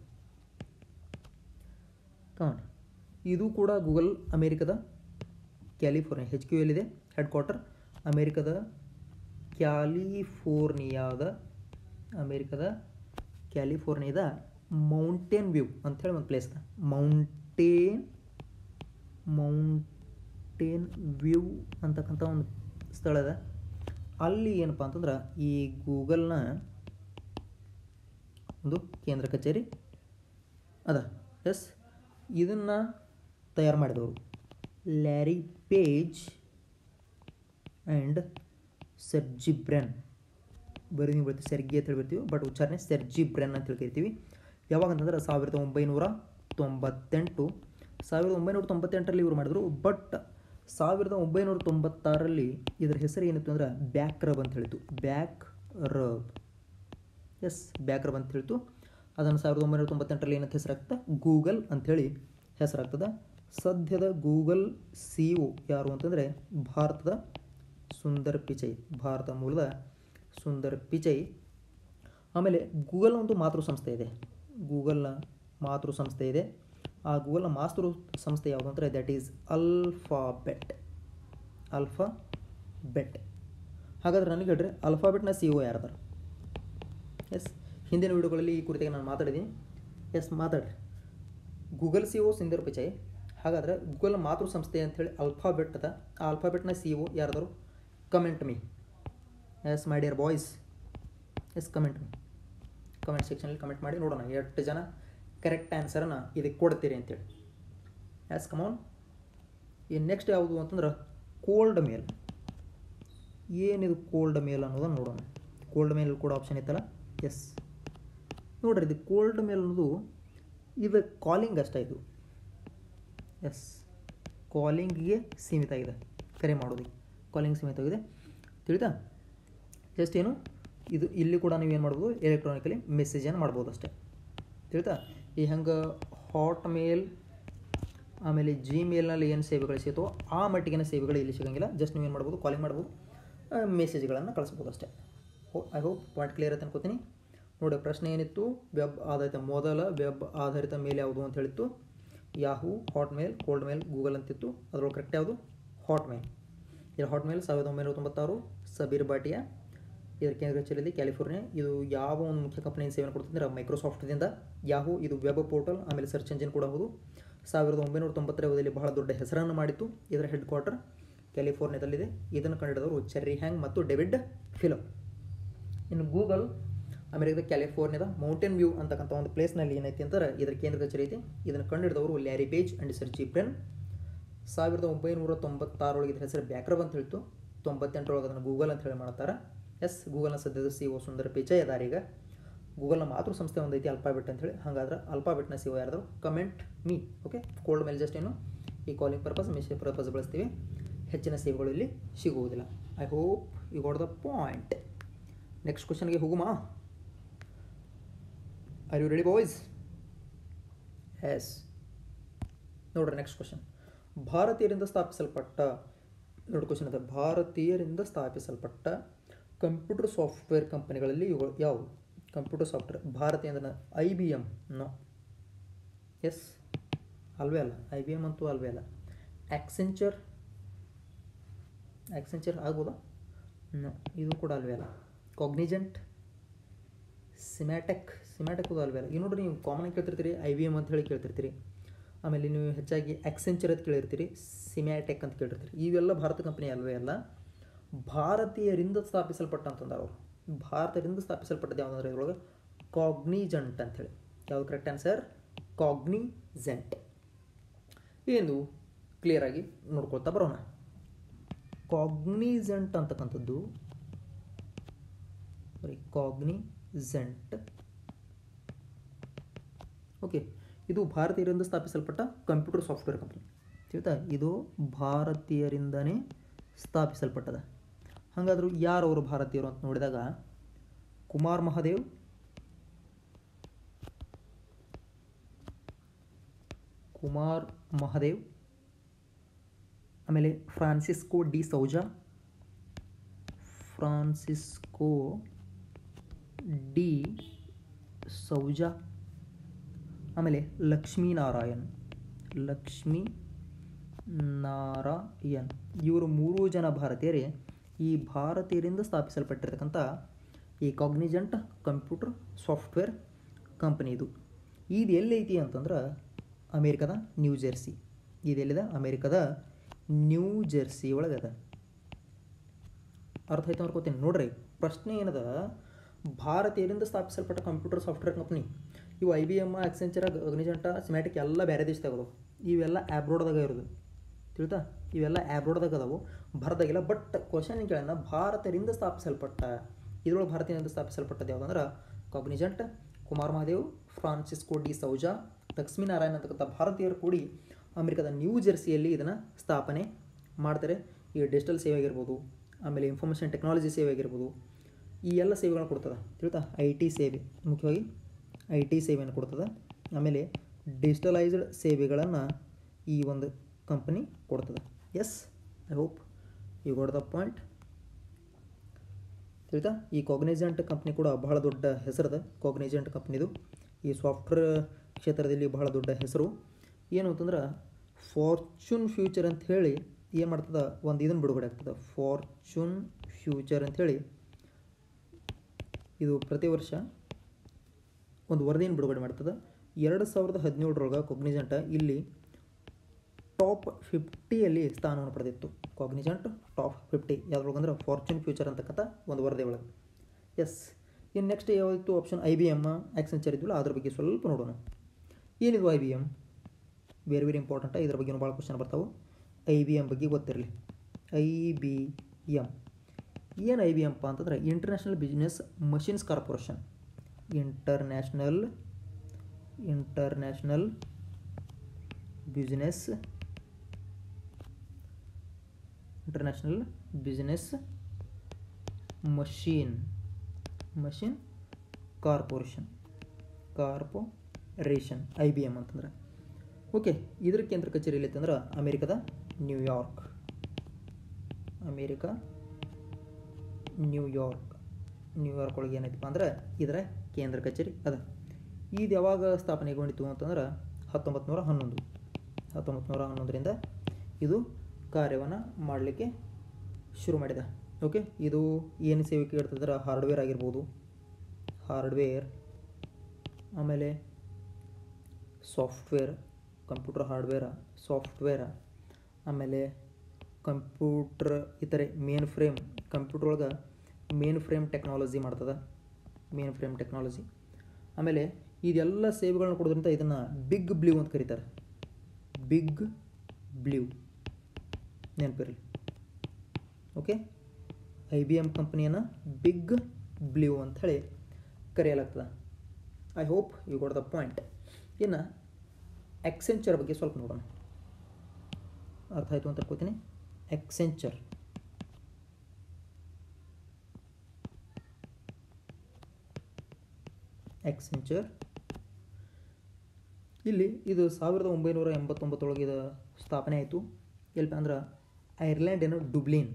ಕಮಾನ್ ಇದು ಕೂಡ ಗೂಗಲ್ ಅಮೇರಿಕದ ಕ್ಯಾಲಿಫೋರ್ನಿಯಾ ಹೆಚ್ ಕ್ಯೂ ಎಲ್ಲಿದೆ ಹೆಡ್ ಕ್ವಾರ್ಟರ್ ಅಮೇರಿಕದ ಕ್ಯಾಲಿಫೋರ್ನಿಯಾದ ಅಮೇರಿಕದ ಕ್ಯಾಲಿಫೋರ್ನಿಯಾದ ಮೌಂಟೇನ್ ವ್ಯೂ ಅಂಥೇಳಿ ಒಂದು ಪ್ಲೇಸ್ ಮೌಂಟೇನ್ ಮೌಂಟೇನ್ ವ್ಯೂ ಅಂತಕ್ಕಂಥ ಒಂದು ಸ್ಥಳ ಇದೆ ಅಲ್ಲಿ ಏನಪ್ಪ ಅಂತಂದ್ರೆ ಈ ಗೂಗಲ್ನ ಒಂದು ಕೇಂದ್ರ ಕಚೇರಿ ಅದ ಎಸ್ ಇದನ್ನು ತಯಾರು ಮಾಡಿದವರು Larry Page and Sergey Brin ಬರೀ ನೀವು ಬರ್ತೀವಿ ಸೆರ್ಗಿ ಅಂತ ಹೇಳಿ ಬರ್ತೀವಿ ಬಟ್ ಉಚ್ಚಾರಣೆ ಸೆರ್ಜಿ ಬ್ರೆನ್ ಅಂತ ಹೇಳಿ ಕರಿತೀವಿ ಯಾವಾಗ ಅಂತಂದ್ರೆ ಸಾವಿರದ ಒಂಬೈನೂರ ತೊಂಬತ್ತೆಂಟು ಸಾವಿರದ ಒಂಬೈನೂರ ತೊಂಬತ್ತೆಂಟರಲ್ಲಿ ಇವರು ಮಾಡಿದ್ರು ಬಟ್ ಸಾವಿರದ ಒಂಬೈನೂರ ತೊಂಬತ್ತಾರರಲ್ಲಿ ಇದರ ಹೆಸರು ಏನಿತ್ತು ಅಂದ್ರೆ ಬ್ಯಾಕ್ ರಬ್ ಅಂತ ಹೇಳಿತು BackRub yes BackRub ಅಂತ ಹೇಳಿತು ಅದನ್ನು ಸಾವಿರದ ಒಂಬೈನೂರ ತೊಂಬತ್ತೆಂಟರಲ್ಲಿ ಏನಂತ ಹೆಸರಾಗ್ತದೆ ಗೂಗಲ್ ಅಂಥೇಳಿ ಹೆಸರಾಗ್ತದೆ ಸದ್ಯದ ಗೂಗಲ್ ಸಿ ಒ ಯಾರು ಅಂತಂದರೆ ಭಾರತದ ಸುಂದರ್ ಪಿಚೈ ಭಾರತ ಮೂಲದ ಸುಂದರ್ ಪಿಚೈ ಆಮೇಲೆ ಗೂಗಲ್ ಒಂದು ಮಾತೃ ಸಂಸ್ಥೆ ಇದೆ ಗೂಗಲ್ನ ಮಾತೃ ಸಂಸ್ಥೆ ಇದೆ ಆ ಗೂಗಲ್ನ ಮಾತೃ ಸಂಸ್ಥೆ ಯಾವುದು ಅಂದರೆ that is Alphabet Alphabet ಹಾಗಾದ್ರೆ ನನಗೆ ಹೇಳ್ರಿ ಅಲ್ಫಾಬೆಟ್ನ ಸಿ ಒ ಯಾರದಾರ ಎಸ್ ಹಿಂದಿನ ವಿಡಿಯೋಗಳಲ್ಲಿ ಈ ಕುರಿತಾಗಿ ನಾನು ಮಾತಾಡಿದ್ದೀನಿ ಎಸ್ ಮಾತಾಡ್ರಿ Google C O Sundar Pichai ಹಾಗಾದ್ರೆ ಗೂಗಲ್ ಮಾತೃ ಸಂಸ್ಥೆ ಅಂಥೇಳಿ ಅಲ್ಫಾಬೆಟ್ ಅದ ಆ ಅಲ್ಫಾಬೆಟ್ನ ಸಿ ಒ ಯಾರದಾರು comment me yes my dear boys yes comment me comment ಸೆಕ್ಷನಲ್ಲಿ ಕಮೆಂಟ್ ಮಾಡಿ ನೋಡೋಣ ಎಷ್ಟು ಜನ ಕರೆಕ್ಟ್ ಆನ್ಸರನ್ನು ಇದಕ್ಕೆ ಕೊಡ್ತೀರಿ ಅಂತೇಳಿ ಎಸ್ ಕಮಾನ್ ಈ ನೆಕ್ಸ್ಟ್ ಯಾವುದು ಅಂತಂದ್ರೆ ಕೋಲ್ಡ್ ಮೇಲ್ ಏನಿದು ಕೋಲ್ಡ್ ಮೇಲ್ ಅನ್ನೋದನ್ನು ನೋಡೋಣ ಕೋಲ್ಡ್ ಮೇಲ್ ಕೂಡ ಆಪ್ಷನ್ ಇತ್ತಲ್ಲ ಎಸ್ ನೋಡ್ರಿ ಇದು ಕೋಲ್ಡ್ ಮೇಲ್ ಅನ್ನೋದು ಇದು ಕಾಲಿಂಗ್ ಅಷ್ಟೇ ಇದು ಎಸ್ ಕಾಲಿಂಗಿಗೆ ಸೀಮಿತ ಆಗಿದೆ ಕರೆ ಮಾಡೋದಕ್ಕೆ ಕಾಲಿಂಗ್ ಸೀಮಿತವಾಗಿದೆ ತಿಳಿತಾ ಜಸ್ಟ್ ಏನು ಇದು ಇಲ್ಲಿ ಕೂಡ ನೀವು ಏನು ಮಾಡ್ಬೋದು ಎಲೆಕ್ಟ್ರಾನಿಕಲಿ ಮೆಸೇಜನ್ನು ಮಾಡ್ಬೋದು ಅಷ್ಟೇ ತಿಳಿತಾ ಈ ಹಂಗೆ ಹಾಟ್ ಮೇಲ್ ಆಮೇಲೆ ಜಿಮೇಲ್ನಲ್ಲಿ ಏನು ಸೇವೆಗಳು ಸಿಗುತ್ತೋ ಆ ಮಟ್ಟಿಗಿನ ಸೇವೆಗಳು ಇಲ್ಲಿ ಸಿಗೋಂಗಿಲ್ಲ ಜಸ್ಟ್ ನೀವು ಏನು ಮಾಡ್ಬೋದು ಕಾಲಿಂಗ್ ಮಾಡ್ಬೋದು ಮೆಸೇಜ್ಗಳನ್ನು ಕಳಿಸ್ಬೋದು ಅಷ್ಟೇ ಹೋ ಐ ಹೋಪ್ ಪಾಯಿಂಟ್ ಕ್ಲಿಯರ್ ಅಂತ ಅನ್ಕೋತೀನಿ ನೋಡಿ ಪ್ರಶ್ನೆ ಏನಿತ್ತು ವೆಬ್ ಆಧಾರಿತ ಮೊದಲ ವೆಬ್ ಆಧಾರಿತ ಮೇಲ್ ಯಾವುದು ಅಂತ ಹೇಳಿತ್ತು Yahoo Hotmail cold mail Google ಅಂತಿತ್ತು ಅದರೊಳಗೆ ಕರೆಕ್ಟ್ ಯಾವುದು ಹಾಟ್ ಮೇಲ್ ಇದು ಹಾಟ್ ಮೇಲ್ ಸಾವಿರದ ಒಂಬೈನೂರ ತೊಂಬತ್ತಾರು ಸಬೀರ್ ಬಾಟಿಯಾ ಇದರ ಕೇಂದ್ರ ಕಚೇರಿಯಲ್ಲಿ ಕ್ಯಾಲಿಫೋರ್ನಿಯಾ ಇದು ಯಾವ ಒಂದು ಮುಖ್ಯ ಕಂಪನಿಯ ಸೇವೆಯನ್ನು ಕೊಡ್ತಂದ್ರೆ ಮೈಕ್ರೋಸಾಫ್ಟ್ದಿಂದ ಯಾಹೂ ಇದು ವೆಬ್ ಪೋರ್ಟಲ್ ಆಮೇಲೆ ಸರ್ಚ್ ಎಂಜಿನ್ ಕೂಡ ಹೌದು ಸಾವಿರದ ಒಂಬೈನೂರ ತೊಂಬತ್ತರ ಅವಧಿಯಲ್ಲಿ ಬಹಳ ದೊಡ್ಡ ಹೆಸರನ್ನು ಮಾಡಿತ್ತು ಇದರ ಹೆಡ್ ಕ್ವಾರ್ಟರ್ ಕ್ಯಾಲಿಫೋರ್ನಿಯಾದಲ್ಲಿದೆ ಇದನ್ನು ಕಂಡಿಡಿದವರು ಚೆರ್ರಿ ಹ್ಯಾಂಗ್ ಮತ್ತು ಡೆವಿಡ್ ಫಿಲೋ ಇನ್ನು ಗೂಗಲ್ ಅಮೆರಿಕದ ಕ್ಯಾಲಿಫೋರ್ನಿಯಾದ ಮೌಂಟೇನ್ ವ್ಯೂ ಅಂತಕ್ಕಂಥ ಒಂದು ಪ್ಲೇಸ್ನಲ್ಲಿ ಏನೈತಿ ಅಂತಾರೆ ಇದರ ಕೇಂದ್ರ ಕಚೇರಿ ಐತಿ ಇದನ್ನು ಕಂಡಿಡಿದವರು Larry Page and Sergey Brin ಸಾವಿರದ ಒಂಬೈನೂರ ತೊಂಬತ್ತಾರೊಳಗೆ ಇದ್ರ ಹೆಸರು ಬ್ಯಾಕ್ರಬ್ ಅಂತ ಹೇಳ್ತು ತೊಂಬತ್ತೆಂಟರೊಳಗೆ ಅದನ್ನು ಗೂಗಲ್ ಅಂತ ಹೇಳಿ ಮಾಡ್ತಾರೆ ಎಸ್ ಗೂಗಲ್ನ ಸದ್ಯದ ಸಿ ಒ ಸುಂದರ ಪಿಚಯ ಇದ್ದಾರೆ ಈಗ ಗೂಗಲ್ನ ಮಾತೃ ಸಂಸ್ಥೆ ಒಂದು ಐತಿ ಅಲ್ಫಾಬೆಟ್ ಅಂತ ಹೇಳಿ ಹಾಗಾದ್ರೆ ಅಲ್ಫಾಬೆಟ್ನ ಸಿ ಒ ಯಾರಾದ್ರು ಕಮೆಂಟ್ ಮೀ ಓಕೆ ಕೋಲ್ಡ್ ಮೇಲೆ ಜಸ್ಟ್ ಏನು ಈ ಕಾಲಿಂಗ್ ಪರ್ಪಸ್ ಮೆಸೇಜ್ ಪರ್ಪಸ್ ಬಳಸ್ತೀವಿ ಹೆಚ್ಚಿನ ಸೇವೆಗಳು ಇಲ್ಲಿ ಸಿಗುವುದಿಲ್ಲ I hope you got the point next ಕ್ವಶನ್ಗೆ ಹೋಗುಮಾ are you ready boys yes ನೋಡ್ರಿ ನೆಕ್ಸ್ಟ್ ಕ್ವಶನ್ ಭಾರತೀಯರಿಂದ ಸ್ಥಾಪಿಸಲ್ಪಟ್ಟ ನೋಡಿ ಕ್ವಶನ್ ಅದ ಭಾರತೀಯರಿಂದ ಸ್ಥಾಪಿಸಲ್ಪಟ್ಟ ಕಂಪ್ಯೂಟರ್ ಸಾಫ್ಟ್ವೇರ್ ಕಂಪನಿಗಳಲ್ಲಿ ಇವುಗಳು ಯಾವುವು ಕಂಪ್ಯೂಟರ್ ಸಾಫ್ಟ್ವೇರ್ ಭಾರತೀಯ ಅಂದ್ರೆ I B M no yes ಅಲ್ವೇ ಅಲ್ಲ ಐ ಬಿ ಎಮ್ ಅಂತೂ ಅಲ್ವೇ ಅಲ್ಲ ಆಕ್ಸೆಂಚರ್ ಆಕ್ಸೆಂಚರ್ ಆಗ್ಬೋದಾ ನೋ ಇದು ಕೂಡ ಅಲ್ವೇ ಅಲ್ಲ ಕಾಗ್ನಿಜೆಂಟ್ ಸಿಮ್ಯಾಟೆಕ್ ಸಿಮ್ಯಾಟೆಕ್ ಅದು ಅಲ್ವೇ ಅಲ್ಲ ಈಗ ನೋಡ್ರಿ ನೀವು ಕಾಮನ್ ಆಗಿ ಕೇಳ್ತಿರ್ತೀರಿ ಐ ವಿ ಎಮ್ ಅಂತ ಹೇಳಿ ಕೇಳ್ತಿರ್ತೀರಿ ಆಮೇಲೆ ನೀವು ಹೆಚ್ಚಾಗಿ ಆಕ್ಸೆಂಚರ್ ಅಂತ ಕೇಳಿರ್ತೀರಿ ಸಿಮ್ಯಾಟೆಕ್ ಅಂತ ಕೇಳಿರ್ತೀರಿ ಇವೆಲ್ಲ ಭಾರತ ಕಂಪನಿ ಅಲ್ವೇ ಅಲ್ಲ ಭಾರತೀಯರಿಂದ ಸ್ಥಾಪಿಸಲ್ಪಟ್ಟ ಅಂತಂದ್ರೆ ಅವರು ಭಾರತದಿಂದ ಸ್ಥಾಪಿಸಲ್ಪಟ್ಟದ್ದು ಯಾವುದಂದ್ರೆ ಇದ್ರೊಳಗೆ ಕಾಗ್ನಿಜೆಂಟ್ ಅಂಥೇಳಿ ಯಾವುದು ಕರೆಕ್ಟ್ ಆನ್ಸರ್ ಕಾಗ್ನಿಜೆಂಟ್ ಏನು ಕ್ಲಿಯರಾಗಿ ನೋಡ್ಕೊಳ್ತಾ ಬರೋಣ ಕಾಗ್ನಿಜೆಂಟ್ ಅಂತಕ್ಕಂಥದ್ದು ಸಾರಿ ಕಾಗ್ನಿಜೆಂಟ್ ಓಕೆ ಇದು ಭಾರತೀಯರಿಂದ ಸ್ಥಾಪಿಸಲ್ಪಟ್ಟ ಕಂಪ್ಯೂಟರ್ ಸಾಫ್ಟ್ವೇರ್ ಕಂಪನಿ ತಿಳಿತಾ ಇದು ಭಾರತೀಯರಿಂದನೇ ಸ್ಥಾಪಿಸಲ್ಪಟ್ಟದ ಹಾಗಾದ್ರೂ ಯಾರು ಅವರು ಭಾರತೀಯರು ಅಂತ ನೋಡಿದಾಗ ಕುಮಾರ್ ಮಹಾದೇವ್ ಕುಮಾರ್ ಮಹಾದೇವ್ ಆಮೇಲೆ ಫ್ರಾನ್ಸಿಸ್ಕೋ ಡಿ ಸೌಜಾ ಫ್ರಾನ್ಸಿಸ್ಕೋ ಡಿ ಸೌಜಾ ಆಮೇಲೆ ಲಕ್ಷ್ಮೀನಾರಾಯಣ್ ಲಕ್ಷ್ಮೀ ನಾರಾಯಣ್ ಇವರು ಮೂರೂ ಜನ ಭಾರತೀಯರೇ ಈ ಭಾರತೀಯರಿಂದ ಸ್ಥಾಪಿಸಲ್ಪಟ್ಟಿರ್ತಕ್ಕಂಥ ಈ ಕಾಗ್ನಿಜೆಂಟ್ ಕಂಪ್ಯೂಟರ್ ಸಾಫ್ಟ್ವೇರ್ ಕಂಪನಿ ಇದು ಇದು ಎಲ್ಲೈತಿ ಅಂತಂದ್ರೆ ಅಮೇರಿಕದ ನ್ಯೂ ಜೆರ್ಸಿ ಇದೆಲ್ಲಿದೆ ಅಮೇರಿಕದ ನ್ಯೂ ಜೆರ್ಸಿ ಒಳಗದ ಅರ್ಥ ಆಯ್ತು ಅನ್ಕೋತೀನಿ ನೋಡ್ರಿ ಪ್ರಶ್ನೆ ಏನದ ಭಾರತೀಯರಿಂದ ಸ್ಥಾಪಿಸಲ್ಪಟ್ಟ ಕಂಪ್ಯೂಟರ್ ಸಾಫ್ಟ್ವೇರ್ ಕಂಪ್ನಿ ಇವು I B M Accenture Cognizant Symantec ಎಲ್ಲ ಬೇರೆ ದೇಶದಾಗ ಅದಾವು ಇವೆಲ್ಲ ಆ್ಯಬ್ರೋಡ್ದಾಗ ಇರೋದು ತಿಳಿತಾ ಇವೆಲ್ಲ ಆ್ಯಬ್ರೋಡ್ದಾಗ ಅದಾವು ಭಾರತದಾಗಿಲ್ಲ ಬಟ್ ಕ್ವಶನ್ ಕೇಳೋಣ ಭಾರತದಿಂದ ಸ್ಥಾಪಿಸಲ್ಪಟ್ಟ ಇದ್ರೊಳಗೆ ಭಾರತೀಯದಿಂದ ಸ್ಥಾಪಿಸಲ್ಪಟ್ಟದ್ದು ಯಾವುದಂದ್ರೆ ಕಾಗ್ನಿಜೆಂಟ್ ಕುಮಾರ್ ಮಹಾದೇವ್ ಫ್ರಾನ್ಸಿಸ್ಕೋ ಡಿ ಸೌಜಾ ಲಕ್ಷ್ಮೀನಾರಾಯಣ್ ಅಂತಕ್ಕಂಥ ಭಾರತೀಯರು ಕೂಡಿ ಅಮೆರಿಕದ ನ್ಯೂ ಜೆರ್ಸಿಯಲ್ಲಿ ಇದನ್ನು ಸ್ಥಾಪನೆ ಮಾಡ್ತಾರೆ ಈ ಡಿಜಿಟಲ್ ಸೇವೆ ಆಗಿರ್ಬೋದು ಆಮೇಲೆ ಇನ್ಫಾರ್ಮೇಷನ್ ಟೆಕ್ನಾಲಜಿ ಸೇವೆ ಆಗಿರ್ಬೋದು ಈ ಎಲ್ಲ ಸೇವೆಗಳನ್ನ ಕೊಡ್ತದೆ ತಿಳಿತಾ ಐ ಟಿ ಸೇವೆ ಮುಖ್ಯವಾಗಿ ಐ ಟಿ ಸೇವೆಯನ್ನು ಕೊಡ್ತದೆ ಆಮೇಲೆ ಡಿಜಿಟಲೈಸ್ಡ್ ಸೇವೆಗಳನ್ನು ಈ ಒಂದು ಕಂಪನಿ ಕೊಡ್ತದೆ yes I hope you got the point ತಿಳಿತಾ ಈ ಕಾಗ್ನಿಜೆಂಟ್ ಕಂಪ್ನಿ ಕೂಡ ಬಹಳ ದೊಡ್ಡ ಹೆಸರದ ಕಾಗ್ನಿಜೆಂಟ್ ಕಂಪ್ನಿದು ಈ ಸಾಫ್ಟ್ವೇರ್ ಕ್ಷೇತ್ರದಲ್ಲಿ ಬಹಳ ದೊಡ್ಡ ಹೆಸರು ಏನು ಅಂತಂದ್ರೆ ಫಾರ್ಚೂನ್ ಫ್ಯೂಚರ್ ಅಂತ ಹೇಳಿ ಏನು ಮಾಡ್ತದೆ ಒಂದು ಇದನ್ನು ಬಿಡುಗಡೆ ಆಗ್ತದೆ ಫಾರ್ಚೂನ್ ಫ್ಯೂಚರ್ ಅಂಥೇಳಿ ಇದು ಪ್ರತಿ ವರ್ಷ ಒಂದು ವರದಿಯನ್ನು ಬಿಡುಗಡೆ ಮಾಡ್ತದೆ ಎರಡು ಸಾವಿರದ ಹದಿನೇಳರೊಳಗೆ ಕಾಗ್ನಿಜೆಂಟ್ ಇಲ್ಲಿ ಟಾಪ್ ಫಿಫ್ಟಿಯಲ್ಲಿ ಸ್ಥಾನವನ್ನು ಪಡೆದಿತ್ತು ಕಾಗ್ನಿಜೆಂಟ್ ಟಾಪ್ ಫಿಫ್ಟಿ ಯಾವುದ್ರೊಳಗಂದ್ರೆ ಫಾರ್ಚೂನ್ ಫ್ಯೂಚರ್ ಅಂತಕ್ಕಂಥ ಒಂದು ವರದಿ ಒಳಗೆ ಎಸ್ ಇನ್ನು ನೆಕ್ಸ್ಟ್ ಯಾವತ್ತು option I B M Accenture ಇದ್ವಲ್ಲ ಅದ್ರ ಬಗ್ಗೆ ಸ್ವಲ್ಪ ನೋಡೋಣ ಏನಿದು I B M very very important ಇದ್ರ ಬಗ್ಗೆ ಭಾಳ ಕ್ವಶನ್ ಬರ್ತಾವೆ ಐ ಬಿ ಎಮ್ ಬಗ್ಗೆ ಗೊತ್ತಿರಲಿ ಐ ಬಿ ಎಮ್ ಏನು ಐ ಬಿ ಎಮ್ ಅಂತಂದ್ರೆ international business machines corporation international international business international business machine machines corporation corporation I B M ಅಂತಂದ್ರೆ okay ಇದ್ರ ಕೇಂದ್ರ ಕಚೇರಿ ಎಲ್ಲಿ ಅಂದ್ರೆ ಅಮೇರಿಕದ ನ್ಯೂಯಾರ್ಕ್ ಅಮೇರಿಕಾ ನ್ಯೂಯಾರ್ಕ್ ನ್ಯೂಯಾರ್ಕ್ ಒಳಗೆ ಏನೈತಪ್ಪ ಅಂದ್ರೆ ಇದರ ಕೇಂದ್ರ ಕಚೇರಿ ಅದ ಇದು ಯಾವಾಗ ಸ್ಥಾಪನೆಗೊಂಡಿತು ಅಂತಂದ್ರೆ ಹತ್ತೊಂಬತ್ತು ನೂರ ಹನ್ನೊಂದು ಹತ್ತೊಂಬತ್ತು ನೂರ ಹನ್ನೊಂದರಿಂದ ಇದು ಕಾರ್ಯವನ್ನು ಮಾಡಲಿಕ್ಕೆ ಶುರು ಮಾಡಿದ ಓಕೆ ಇದು ಏನು ಸೇವೆಗೆ ಇರ್ತದ್ರೆ ಹಾರ್ಡ್ವೇರ್ ಆಗಿರ್ಬೋದು ಹಾರ್ಡ್ವೇರ್ ಆಮೇಲೆ ಸಾಫ್ಟ್ವೇರ್ ಕಂಪ್ಯೂಟರ್ ಹಾರ್ಡ್ವೇರ ಸಾಫ್ಟ್ವೇರ ಆಮೇಲೆ ಕಂಪ್ಯೂಟ್ರ್ ಇತರೆ ಮೇನ್ ಫ್ರೇಮ್ ಕಂಪ್ಯೂಟ್ರ್ ಒಳಗೆ ಮೇನ್ ಫ್ರೇಮ್ ಟೆಕ್ನಾಲಜಿ ಮಾಡ್ತದೆ ಮೇನ್ ಫ್ರೇಮ್ ಟೆಕ್ನಾಲಜಿ ಆಮೇಲೆ ಇದೆಲ್ಲ ಸೇವೆಗಳನ್ನ ಕೊಡೋದ್ರಿಂದ ಇದನ್ನು ಬಿಗ್ ಬ್ಲೂ ಅಂತ ಕರೀತಾರೆ ಬಿಗ್ ಬ್ಲೂ ನೆನಪಿರಲಿ ಓಕೆ ಐ ಬಿ ಎಮ್ ಕಂಪ್ನಿಯನ್ನು ಬಿಗ್ ಬ್ಲೂ ಅಂತ ಹೇಳಿ ಕರೆಯಲಾಗ್ತದೆ I hope you got the point ಇನ್ನು ಎಕ್ಸೆಂಚರ್ ಬಗ್ಗೆ ಸ್ವಲ್ಪ ನೋಡೋಣ ಅರ್ಥ ಆಯಿತು ಅಂತ ಅನ್ಕೋತೀನಿ ಎಕ್ಸೆಂಚರ್ ಎಕ್ಸೆಂಚರ್ ಇಲ್ಲಿ ಇದು ಸಾವಿರದ ಒಂಬೈನೂರ ಎಂಬತ್ತೊಂಬತ್ತೊಳಗೆ ಇದು ಸ್ಥಾಪನೆ ಆಯಿತು ಎಲ್ಲಿ ಅಂದ್ರೆ ಐರ್ಲ್ಯಾಂಡಿನ ಡುಬ್ಲಿನ್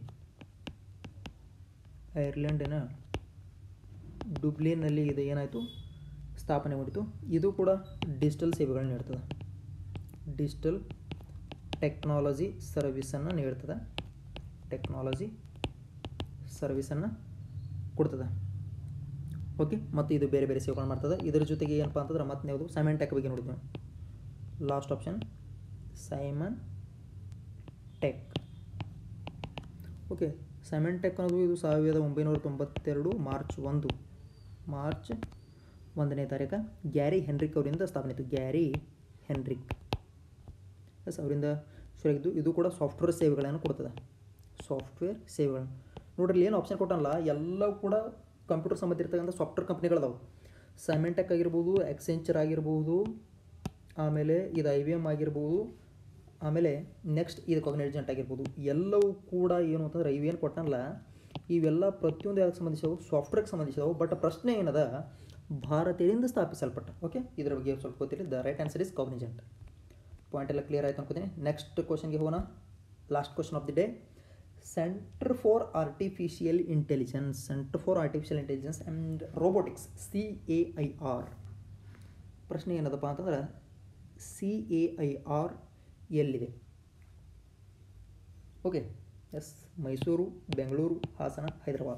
ಐರ್ಲ್ಯಾಂಡಿನ ಡುಬ್ಲಿನ್ನಲ್ಲಿ ಇದು ಏನಾಯಿತು ಸ್ಥಾಪನೆ ಮಾಡಿತು ಇದು ಕೂಡ ಡಿಜಿಟಲ್ ಸೇವೆಗಳನ್ನ ನೀಡ್ತದೆ ಡಿಜಿಟಲ್ ಟೆಕ್ನಾಲಜಿ ಸರ್ವಿಸನ್ನು ನೀಡ್ತದೆ ಟೆಕ್ನಾಲಜಿ ಸರ್ವಿಸನ್ನು ಕೊಡ್ತದೆ ಓಕೆ ಮತ್ತು ಇದು ಬೇರೆ ಬೇರೆ ಸೇವೆಗಳು ಮಾಡ್ತದೆ ಇದರ ಜೊತೆಗೆ ಏನಪ್ಪ ಅಂತಂದ್ರೆ ಮತ್ತೆ ಯಾವುದು ಸೈಮನ್ ಟೆಕ್ ಬಗ್ಗೆ ನೋಡಿದ್ವಿ last option Symantec okay Symantec ಅನ್ನೋದು ಇದು ಸಾವಿರದ ಒಂಬೈನೂರ ತೊಂಬತ್ತೆರಡು ಮಾರ್ಚ್ ಒಂದು ಮಾರ್ಚ್ ಒಂದನೇ ತಾರೀಕು ಗ್ಯಾರಿ ಹೆನ್ರಿಕ್ ಅವರಿಂದ ಸ್ಥಾಪನೆ ಆಯಿತು ಗ್ಯಾರಿ ಹೆನ್ರಿಕ್ ಎಸ್ ಅವರಿಂದ ಶುರುವಾಗಿದ್ದು ಇದು ಕೂಡ ಸಾಫ್ಟ್ವೇರ್ ಸೇವೆಗಳನ್ನು ಕೊಡ್ತದೆ ಸಾಫ್ಟ್ವೇರ್ ಸೇವೆಗಳನ್ನು ನೋಡ್ರಿ ಏನು ಆಪ್ಷನ್ ಕೊಟ್ಟನಲ್ಲ ಎಲ್ಲವೂ ಕೂಡ ಕಂಪ್ಯೂಟರ್ ಸಂಬಂಧ ಇರ್ತಕ್ಕಂಥ ಸಾಫ್ಟ್ವೇರ್ ಕಂಪ್ನಿಗಳದಾವೆ ಸೈಮೆಂಟೆಕ್ ಆಗಿರ್ಬೋದು ಎಕ್ಸೆಂಚರ್ ಆಗಿರ್ಬೋದು ಆಮೇಲೆ ಇದು ಐ ವಿ ಎಮ್ ಆಗಿರ್ಬೋದು ಆಮೇಲೆ ನೆಕ್ಸ್ಟ್ ಇದು ಕಾಗ್ನೆಜೆಂಟ್ ಆಗಿರ್ಬೋದು ಎಲ್ಲವೂ ಕೂಡ ಏನು ಅಂತಂದ್ರೆ ಇವೇನು ಕೊಟ್ಟನಲ್ಲ ಇವೆಲ್ಲ ಪ್ರತಿಯೊಂದು ಯಾವ್ದಕ್ಕೆ ಸಂಬಂಧಿಸಿದವು ಸಾಫ್ಟ್ವೇರ್ಗೆ ಸಂಬಂಧಿಸಿದವು ಬಟ್ ಪ್ರಶ್ನೆ ಏನದ ಭಾರತೀಯರಿಂದ ಸ್ಥಾಪಿಸಲ್ಪಟ್ಟ ಓಕೆ ಇದರ ಬಗ್ಗೆ ಸ್ವಲ್ಪ ಗೊತ್ತಿಲ್ಲ the right answer is Cognizant point ಎಲ್ಲ ಕ್ಲಿಯರ್ ಆಯ್ತು ಅನ್ಕೋತೀನಿ ನೆಕ್ಸ್ಟ್ ಕ್ವಶನ್ಗೆ ಹೋಗೋಣ last question of the day centre for artificial intelligence centre for artificial intelligence and robotics C A I R ಪ್ರಶ್ನೆ ಏನದಪ್ಪ ಅಂತಂದ್ರೆ ಸಿ ಎ ಐ ಆರ್ ಎಲ್ಲಿದೆ okay yes Mysuru Bengaluru Hassan Hyderabad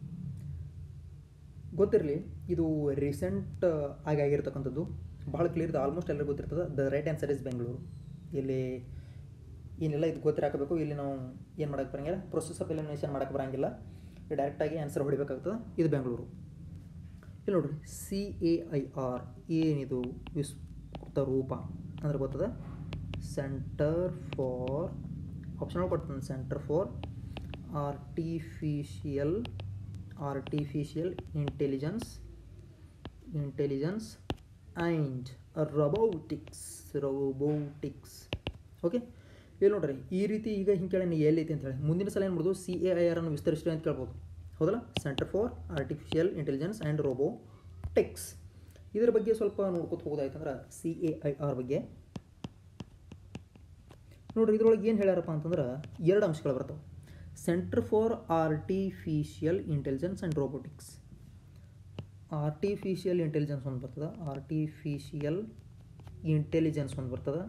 ಗೊತ್ತಿರಲಿ ಇದು ರೀಸೆಂಟ್ ಆಗಿ ಆಗಿರ್ತಕ್ಕಂಥದ್ದು ಭಾಳ ಕ್ಲಿಯರ್ ಇದೆ ಆಲ್ಮೋಸ್ಟ್ ಎಲ್ಲರಿಗೂ ಗೊತ್ತಿರ್ತದೆ the right answer is Bengaluru ಇಲ್ಲಿ ಏನಿಲ್ಲ ಇದು ಗೊತ್ತಿರಾಕಬೇಕು ಇಲ್ಲಿ ನಾವು ಏನು ಮಾಡೋಕ್ಕೆ ಬರಂಗಿಲ್ಲ ಪ್ರೊಸೆಸ್ ಆಫ್ ಎಲಿಮಿನೇಷನ್ ಮಾಡೋಕ್ಕೆ ಬರಂಗಿಲ್ಲ ಡೈರೆಕ್ಟಾಗಿ ಆನ್ಸರ್ ಹೊಡಿಬೇಕಾಗ್ತದೆ ಇದು ಬೆಂಗಳೂರು ಇಲ್ಲಿ ನೋಡ್ರಿ ಸಿ ಎ ಐ ಆರ್ ಏನಿದು ವಿಸ್ತೃತ ರೂಪ ಅಂದ್ರೆ ಗೊತ್ತದ ಸೆಂಟರ್ ಫಾರ್ ಆಪ್ಷನಲ್ ಕೊಡ್ತಾನೆ centre for artificial artificial intelligence intelligence and robotics robotics okay ಇಲ್ಲಿ ನೋಡ್ರಿ ಈ ರೀತಿ ಈಗ ಹಿಂಗೆ ಕೇಳಿ ಎಲ್ಲೈತಿ ಅಂತ ಹೇಳಿ ಮುಂದಿನ ಸಲ ಏನು ಮಾಡೋದು ಸಿ ಎ ಐ ಆರ್ ಅನ್ನು ವಿಸ್ತರಿಸ್ರಿ ಅಂತ ಕೇಳ್ಬೋದು ಹೌದಲ್ಲ centre for artificial intelligence and robotics ಇದರ ಬಗ್ಗೆ ಸ್ವಲ್ಪ ನೋಡ್ಕೊತ ಹೋಗೋದಾಯ್ತಂದ್ರೆ ಸಿ ಎ ಐ ಆರ್ ಬಗ್ಗೆ ನೋಡ್ರಿ ಇದ್ರೊಳಗೆ ಏನು ಹೇಳ್ಯಾರಪ್ಪ ಅಂತಂದ್ರೆ ಎರಡು ಅಂಶಗಳು ಬರ್ತವೆ centre for artificial intelligence and robotics artificial intelligence ಒಂದು ಬರ್ತದೆ ಆರ್ಟಿಫಿಷಿಯಲ್ ಇಂಟೆಲಿಜೆನ್ಸ್ ಒಂದು ಬರ್ತದೆ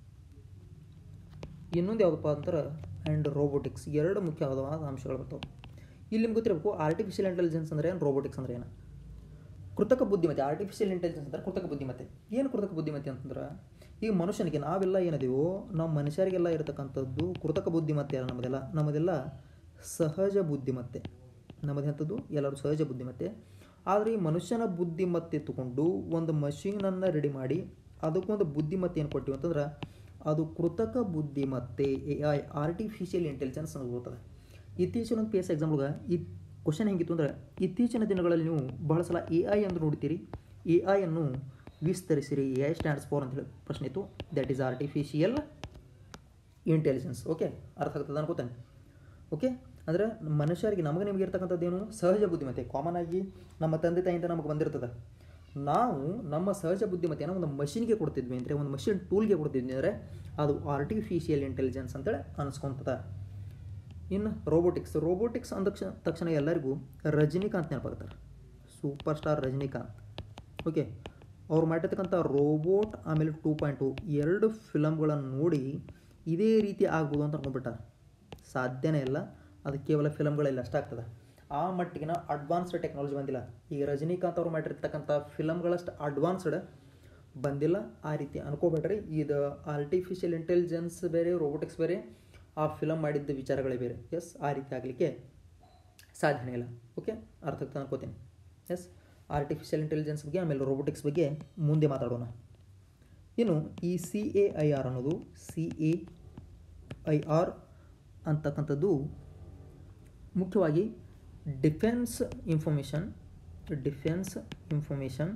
ಇನ್ನೊಂದು ಯಾವುದಪ್ಪ ಅಂತಾರೆ ಆ್ಯಂಡ್ ರೋಬೋಟಿಕ್ಸ್ ಎರಡು ಮುಖ್ಯವಾದ ಅಂಶಗಳು ಬರ್ತವೆ ಇಲ್ಲಿ ನಿಮ್ಗೆ ಗೊತ್ತಿರಬೇಕು ಆರ್ಟಿಫಿಷಿಯಲ್ ಇಂಟೆಲಿಜೆನ್ಸ್ ಅಂದರೆ ಏನು ರೋಬೋಟಿಕ್ಸ್ ಅಂದರೆ ಏನು ಕೃತಕ ಬುದ್ಧಿಮತ್ತೆ ಆರ್ಟಿಫಿಷಿಯಲ್ ಇಂಟೆಲಿಜೆನ್ಸ್ ಅಂದರೆ ಕೃತಕ ಬುದ್ಧಿಮತ್ತೆ ಏನು ಕೃತಕ ಬುದ್ಧಿಮತ್ತೆ ಅಂತಂದ್ರೆ ಈಗ ಮನುಷ್ಯನಿಗೆ ನಾವೆಲ್ಲ ಏನದೀವೋ ನಮ್ಮ ಮನುಷ್ಯರಿಗೆಲ್ಲ ಇರತಕ್ಕಂಥದ್ದು ಕೃತಕ ಬುದ್ಧಿಮತ್ತೆ ಅಲ್ಲ ನಮ್ಮದೆಲ್ಲ ನಮ್ಮದೆಲ್ಲ ಸಹಜ ಬುದ್ಧಿಮತ್ತೆ ನಮ್ಮದಂಥದ್ದು ಎಲ್ಲರೂ ಸಹಜ ಬುದ್ಧಿಮತ್ತೆ ಆದರೆ ಈ ಮನುಷ್ಯನ ಬುದ್ಧಿಮತ್ತೆ ತಗೊಂಡು ಒಂದು ಮಷೀನನ್ನು ರೆಡಿ ಮಾಡಿ ಅದಕ್ಕೊಂದು ಬುದ್ಧಿಮತ್ತೆ ಏನು ಕೊಟ್ಟಿವಿ ಅಂತಂದ್ರೆ ಅದು ಕೃತಕ ಬುದ್ಧಿಮತ್ತೆ ಎ ಐ ಆರ್ಟಿಫಿಷಿಯಲ್ ಇಂಟೆಲಿಜೆನ್ಸ್ ಅನ್ನೋದು ಬರ್ತದೆ ಇತ್ತೀಚಿನ ಒಂದು ಪಿ ಎಸ್ ಎಕ್ಸಾಮ್ಗೆ ಈ ಕ್ವಶನ್ ಹೆಂಗಿತ್ತು ಅಂದರೆ ಇತ್ತೀಚಿನ ದಿನಗಳಲ್ಲಿ ನೀವು ಬಹಳ ಸಲ ಎ ಐ ಎಂದು ನೋಡ್ತೀರಿ ಎ ಐ ಅನ್ನು ವಿಸ್ತರಿಸಿರಿ ಎ ಐ ಸ್ಟ್ಯಾಂಡ್ಸ್ ಫಾರ್ ಅಂತ ಹೇಳಿ ಪ್ರಶ್ನೆ ಇತ್ತು that is artificial intelligence okay ಅರ್ಥ ಆಗ್ತದೆ ಅನ್ಕೋತೇನೆ ಓಕೆ ಅಂದರೆ ಮನುಷ್ಯರಿಗೆ ನಮಗೆ ನಿಮಗೆ ಇರ್ತಕ್ಕಂಥದ್ದೇನು ಸಹಜ ಬುದ್ಧಿಮತ್ತೆ ಕಾಮನ್ ಆಗಿ ನಮ್ಮ ತಂದೆ ತಾಯಿಯಿಂದ ನಮಗೆ ಬಂದಿರ್ತದೆ ನಾವು ನಮ್ಮ ಸಹಜ ಬುದ್ಧಿಮತ್ತೆಯನ್ನು ಒಂದು ಮಷಿನ್ಗೆ ಕೊಡ್ತಿದ್ವಿ ಅಂದರೆ ಒಂದು ಮಷಿನ್ ಟೂಲ್ಗೆ ಕೊಡ್ತಿದ್ವಿ ಅಂದರೆ ಅದು ಆರ್ಟಿಫಿಷಿಯಲ್ ಇಂಟೆಲಿಜೆನ್ಸ್ ಅಂತೇಳಿ ಅನಿಸ್ಕೊತದ ಇನ್ನು ರೋಬೋಟಿಕ್ಸ್ ರೋಬೋಟಿಕ್ಸ್ ಅಂದ ತಕ್ಷಣ ತಕ್ಷಣ ಎಲ್ಲರಿಗೂ ರಜನಿಕಾಂತ್ ನೆನಪಾಗ್ತಾರೆ ಸೂಪರ್ ಸ್ಟಾರ್ ರಜನಿಕಾಂತ್ ಓಕೆ ಅವ್ರು ಮಾಡಿರ್ತಕ್ಕಂಥ ರೋಬೋಟ್ ಆಮೇಲೆ ಟೂ ಪಾಯಿಂಟ್ ಟು ಎರಡು ಫಿಲಮ್ಗಳನ್ನು ನೋಡಿ ಇದೇ ರೀತಿ ಆಗ್ಬೋದು ಅಂತ ಅನ್ಕೊಂಡ್ಬಿಟ್ಟಾರೆ ಸಾಧ್ಯನೇ ಇಲ್ಲ ಅದು ಕೇವಲ ಫಿಲಮ್ಗಳಲ್ಲಿ ಅಷ್ಟೇ ಆಗ್ತದೆ ಆ ಮಟ್ಟಿಗಿನ ಅಡ್ವಾನ್ಸ್ಡ್ ಟೆಕ್ನಾಲಜಿ ಬಂದಿಲ್ಲ ಈಗ ರಜನಿಕಾಂತ್ ಅವ್ರು ಮಾಡಿರ್ತಕ್ಕಂಥ ಫಿಲಮ್ಗಳಷ್ಟು ಅಡ್ವಾನ್ಸ್ಡ್ ಬಂದಿಲ್ಲ ಆ ರೀತಿ ಅನ್ಕೋಬೇಡ್ರಿ ಇದು ಆರ್ಟಿಫಿಷಿಯಲ್ ಇಂಟೆಲಿಜೆನ್ಸ್ ಬೇರೆ ರೋಬೋಟಿಕ್ಸ್ ಬೇರೆ ಆ ಫಿಲಮ್ ಮಾಡಿದ್ದ ವಿಚಾರಗಳೇ ಬೇರೆ ಎಸ್ ಆ ರೀತಿ ಆಗಲಿಕ್ಕೆ ಸಾಧ್ಯನೇ ಇಲ್ಲ ಓಕೆ ಅರ್ಥ ಆಗ್ತದೆ ಅನ್ಕೋತೀನಿ ಎಸ್ ಆರ್ಟಿಫಿಷಿಯಲ್ ಇಂಟೆಲಿಜೆನ್ಸ್ ಬಗ್ಗೆ ಆಮೇಲೆ ರೋಬೋಟಿಕ್ಸ್ ಬಗ್ಗೆ ಮುಂದೆ ಮಾತಾಡೋಣ ಇನ್ನು ಈ ಸಿ ಎ ಐ ಆರ್ ಅನ್ನೋದು ಸಿ ಎ ಐ ಆರ್ ಅಂತಕ್ಕಂಥದ್ದು ಮುಖ್ಯವಾಗಿ defence information defence information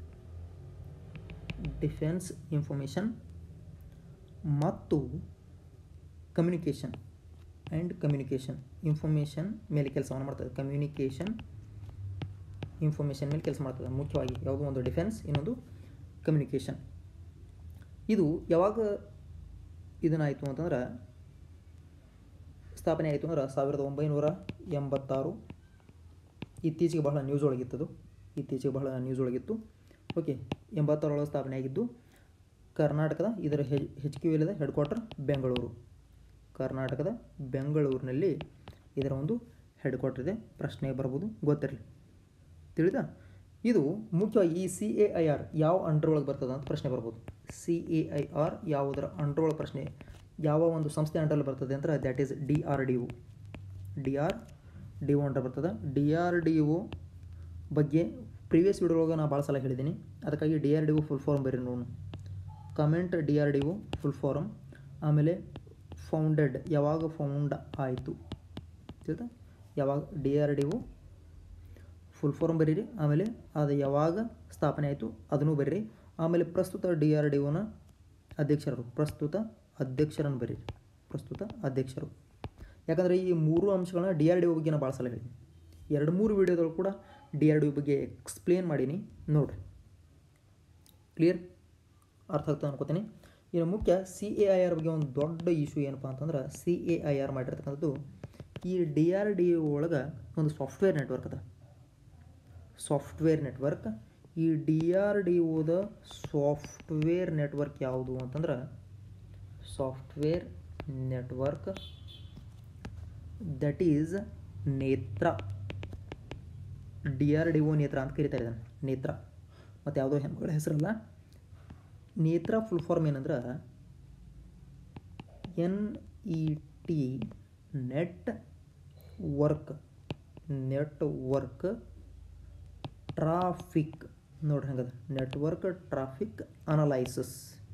defence information ಮತ್ತು ಕಮ್ಯುನಿಕೇಷನ್ ಆ್ಯಂಡ್ ಕಮ್ಯುನಿಕೇಷನ್ ಇನ್ಫಾರ್ಮೇಷನ್ ಮೇಲೆ ಕೆಲಸವನ್ನು ಮಾಡ್ತದೆ ಕಮ್ಯುನಿಕೇಷನ್ ಇನ್ಫಾರ್ಮೇಷನ್ ಮೇಲೆ ಕೆಲಸ ಮಾಡ್ತದೆ ಮುಖ್ಯವಾಗಿ ಯಾವುದೋ ಒಂದು ಡಿಫೆನ್ಸ್ ಇನ್ನೊಂದು ಕಮ್ಯುನಿಕೇಷನ್ ಇದು ಯಾವಾಗ ಇದನ್ನಾಯಿತು ಅಂತಂದ್ರೆ ಸ್ಥಾಪನೆ ಆಯಿತು ಅಂದ್ರೆ ಸಾವಿರದ ಒಂಬೈನೂರ ಎಂಬತ್ತಾರು ಇತ್ತೀಚೆಗೆ ಬಹಳ ನ್ಯೂಸ್ ಒಳಗಿತ್ತದು ಇತ್ತೀಚೆಗೆ ಬಹಳ ನ್ಯೂಸ್ ಒಳಗಿತ್ತು ಓಕೆ ಎಂಬತ್ತಾರೊಳಗೆ ಸ್ಥಾಪನೆ ಆಗಿದ್ದು ಕರ್ನಾಟಕದ ಇದರ H H Q L head quarter Bengaluru ಕರ್ನಾಟಕದ ಬೆಂಗಳೂರಿನಲ್ಲಿ ಇದರ ಒಂದು ಹೆಡ್ ಕ್ವಾರ್ಟರ್ ಇದೆ ಪ್ರಶ್ನೆ ಬರ್ಬೋದು ಗೊತ್ತಿರಲಿ ತಿಳಿದಾ ಇದು ಮುಖ್ಯವಾಗಿ ಈ ಸಿ ಎ ಐ ಆರ್ ಯಾವ ಅಂಡರ್ ಒಳಗೆ ಬರ್ತದೆ ಅಂತ ಪ್ರಶ್ನೆ ಬರ್ಬೋದು ಸಿ ಎ ಐ ಆರ್ ಯಾವುದರ ಅಂಡರ್ ಒಳಗೆ ಪ್ರಶ್ನೆ ಯಾವ ಒಂದು ಸಂಸ್ಥೆ ಅಂಡರಲ್ಲಿ ಬರ್ತದೆ ಅಂದ್ರೆ that is D R D O D R D O under ಬರ್ತದೆ ಡಿ ಆರ್ ಡಿ ಒ ಬಗ್ಗೆ ಪ್ರೀವಿಯಸ್ ವಿಡಿಯೋಗೆ ನಾನು ಭಾಳ ಸಲ ಹೇಳಿದ್ದೀನಿ ಅದಕ್ಕಾಗಿ D R D O full form ಬರೀ ನೋಡು comment D R D O full form ಆಮೇಲೆ ಫೌಂಡೆಡ್ ಯಾವಾಗ ಫೌಂಡ್ ಆಯಿತು ತಿಳಿತಾ ಯಾವಾಗ D R D O full form ಬರೀರಿ ಆಮೇಲೆ ಅದು ಯಾವಾಗ ಸ್ಥಾಪನೆ ಆಯಿತು ಅದನ್ನು ಬರೀರಿ ಆಮೇಲೆ ಪ್ರಸ್ತುತ ಡಿ ಆರ್ ಡಿ ಒನ ಅಧ್ಯಕ್ಷರು ಪ್ರಸ್ತುತ ಅಧ್ಯಕ್ಷರನ್ನು ಬರೀರಿ ಪ್ರಸ್ತುತ ಅಧ್ಯಕ್ಷರು ಯಾಕಂದರೆ ಈ ಮೂರು ಅಂಶಗಳನ್ನ ಡಿ ಆರ್ ಡಿ ಒ ಬಗ್ಗೆ ನಾನು ಭಾಳ ಸಲ ಹೇಳಿದ್ದೀನಿ ಎರಡು ಮೂರು ವೀಡಿಯೋದೊಳಗೆ ಕೂಡ ಡಿ ಆರ್ ಡಿ ಒ ಬಗ್ಗೆ ಎಕ್ಸ್ಪ್ಲೇನ್ ಮಾಡೀನಿ ನೋಡಿರಿ ಕ್ಲಿಯರ್ ಅರ್ಥ ಆಗ್ತದೆ ಅನ್ಕೋತೀನಿ ಇನ್ನು ಮುಖ್ಯ ಸಿ ಎ ಐ ಆರ್ ಬಗ್ಗೆ ಒಂದು ದೊಡ್ಡ ಇಶ್ಯೂ ಏನಪ್ಪ ಅಂತಂದ್ರೆ ಸಿ ಎ ಐ ಆರ್ ಮಾಡಿರ್ತಕ್ಕಂಥದ್ದು ಈ ಡಿ ಆರ್ ಡಿ ಒ ಒಳಗೆ ಒಂದು ಸಾಫ್ಟ್ವೇರ್ ನೆಟ್ವರ್ಕ್ ಅದ ಸಾಫ್ಟ್ವೇರ್ ನೆಟ್ವರ್ಕ್ ಈ ಡಿ ಆರ್ ಡಿ ಒದ ಸಾಫ್ಟ್ವೇರ್ ನೆಟ್ವರ್ಕ್ ಯಾವುದು ಅಂತಂದ್ರೆ software network that is Netra D R D O Netra ಅಂತ ಕರೀತಾರೆ ಇದನ್ನು ನೇತ್ರ ಮತ್ತು ಯಾವುದೋ ಹೆಣ್ಮಗಳ ಹೆಸರಲ್ಲ ನೇತ್ರ ಫುಲ್ ಫಾರ್ಮ್ ಏನಂದ್ರೆ N E T network network traffic ನೋಡ್ರಿ ಹಂಗದ ನೆಟ್ವರ್ಕ್ ಟ್ರಾಫಿಕ್ ಅನಲೈಸಸ್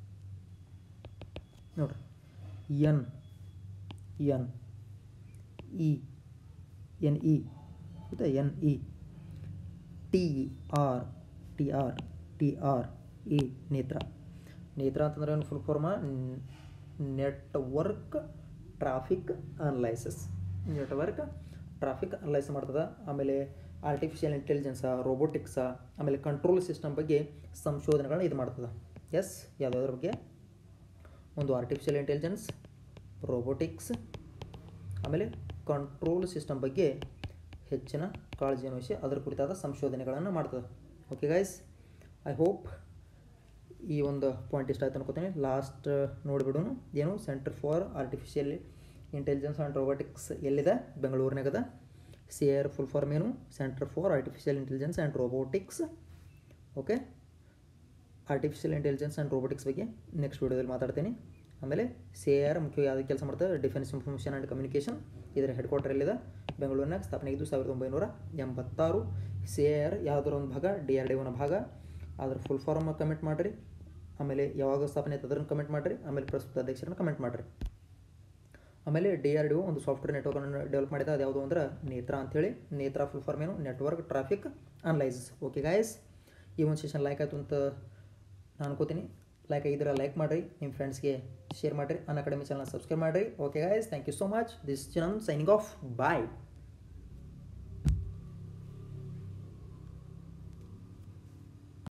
ನೋಡ್ರಿ N N E N E ಆಯ್ತಾ N E T R T R T R E Netra Netra ಅಂತಂದ್ರೆ ಏನು full form network traffic analysis network traffic analyse ಮಾಡ್ತದೆ ಆಮೇಲೆ artificial ಇಂಟೆಲಿಜೆನ್ಸ ರೋಬೋಟಿಕ್ಸ ಆಮೇಲೆ control system ಬಗ್ಗೆ ಸಂಶೋಧನೆಗಳನ್ನ ಇದು ಮಾಡ್ತದೆ ಎಸ್ ಯಾವುದಾದ್ರ ಬಗ್ಗೆ ಒಂದು ಆರ್ಟಿಫಿಷಿಯಲ್ ಇಂಟೆಲಿಜೆನ್ಸ್ ರೋಬೋಟಿಕ್ಸ್ ಆಮೇಲೆ ಕಂಟ್ರೋಲ್ ಸಿಸ್ಟಮ್ ಬಗ್ಗೆ ಹೆಚ್ಚಿನ ಕಾಳಜಿಯನ್ನು ವಹಿಸಿ ಅದರ ಕುರಿತಾದ ಸಂಶೋಧನೆಗಳನ್ನು ಮಾಡ್ತದೆ ಓಕೆ ಗೈಸ್ ಐ ಹೋಪ್ ಈ ಒಂದು ಪಾಯಿಂಟ್ ಇಷ್ಟ ಆಯ್ತು ಅನ್ಕೋತೀನಿ ಲಾಸ್ಟ್ ನೋಡಿಬಿಡೋನು ಏನು centre for artificial intelligence and robotics ಎಲ್ಲಿದೆ ಬೆಂಗಳೂರಿನಾಗದ ಸಿ ಆರ್ ಫುಲ್ ಫಾರ್ಮ್ ಏನು centre for artificial intelligence and robotics okay artificial intelligence and robotics ಬಗ್ಗೆ ನೆಕ್ಸ್ಟ್ ವೀಡಿಯೋದಲ್ಲಿ ಮಾತಾಡ್ತೀನಿ ಆಮೇಲೆ ಸಿ ಆರ್ ಮುಖ್ಯವಾಗಿ ಯಾವುದೇ ಕೆಲಸ ಮಾಡ್ತಾರೆ ಡಿಫೆನ್ಸ್ ಇನ್ಫಾರ್ಮೇಷನ್ ಆ್ಯಂಡ್ ಕಮ್ಯುನಿಕೇಷನ್ ಇದರ ಹೆಡ್ ಕ್ವಾರ್ಟರ್ ಎಲ್ಲಿದೆ ಬೆಂಗಳೂರಿನಾಗ ಸ್ಥಾಪನೆ ಆಗಿದ್ದು ಸಾವಿರದ ಒಂಬೈನೂರ ಎಂಬತ್ತಾರು ಸಿ ಆರ್ ಯಾವುದರ ಒಂದು ಭಾಗ ಡಿ ಆರ್ ಡಿ ಒನ ಭಾಗ ಅದ್ರ ಫುಲ್ ಫಾರ್ಮ್ ಕಮೆಂಟ್ ಮಾಡಿರಿ ಆಮೇಲೆ ಯಾವಾಗ ಸ್ಥಾಪನೆ ಆಯ್ತು ಅದನ್ನು ಕಮೆಂಟ್ ಮಾಡಿರಿ ಆಮೇಲೆ ಪ್ರಸ್ತುತ ಅಧ್ಯಕ್ಷರನ್ನು ಕಮೆಂಟ್ ಮಾಡಿರಿ ಆಮೇಲೆ ಡಿ ಆರ್ ಡಿ ಒ ಒಂದು ಸಾಫ್ಟ್ವೇರ್ ನೆಟ್ವರ್ಕನ್ನು ಡೆವಲಪ್ ಮಾಡಿದ ಅದು ಯಾವುದು ಅಂದ್ರೆ ನೇತ್ರ ಅಂಥೇಳಿ ನೇತ್ರ ಫುಲ್ ಫಾರ್ಮ್ ಏನು network traffic analyses okay guys ಈ ಒಂದು ಸೆಷನ್ ಲೈಕ್ ಆಯಿತು ಅಂತ ನಾನು ಅನ್ಕೋತೀನಿ ಲೈಕ್ ಆಗಿದ್ರೆ ಲೈಕ್ ಮಾಡಿರಿ ನಿಮ್ಮ ಫ್ರೆಂಡ್ಸ್ಗೆ ಶೇರ್ ಮಾಡಿರಿ ಅನ್ ಅಕಾಡೆಮಿ ಚಾನಲ್ ಸಬ್ಸ್ಕ್ರೈಬ್ ಮಾಡಿರಿ okay guys thank you so much this Chinan signing off bye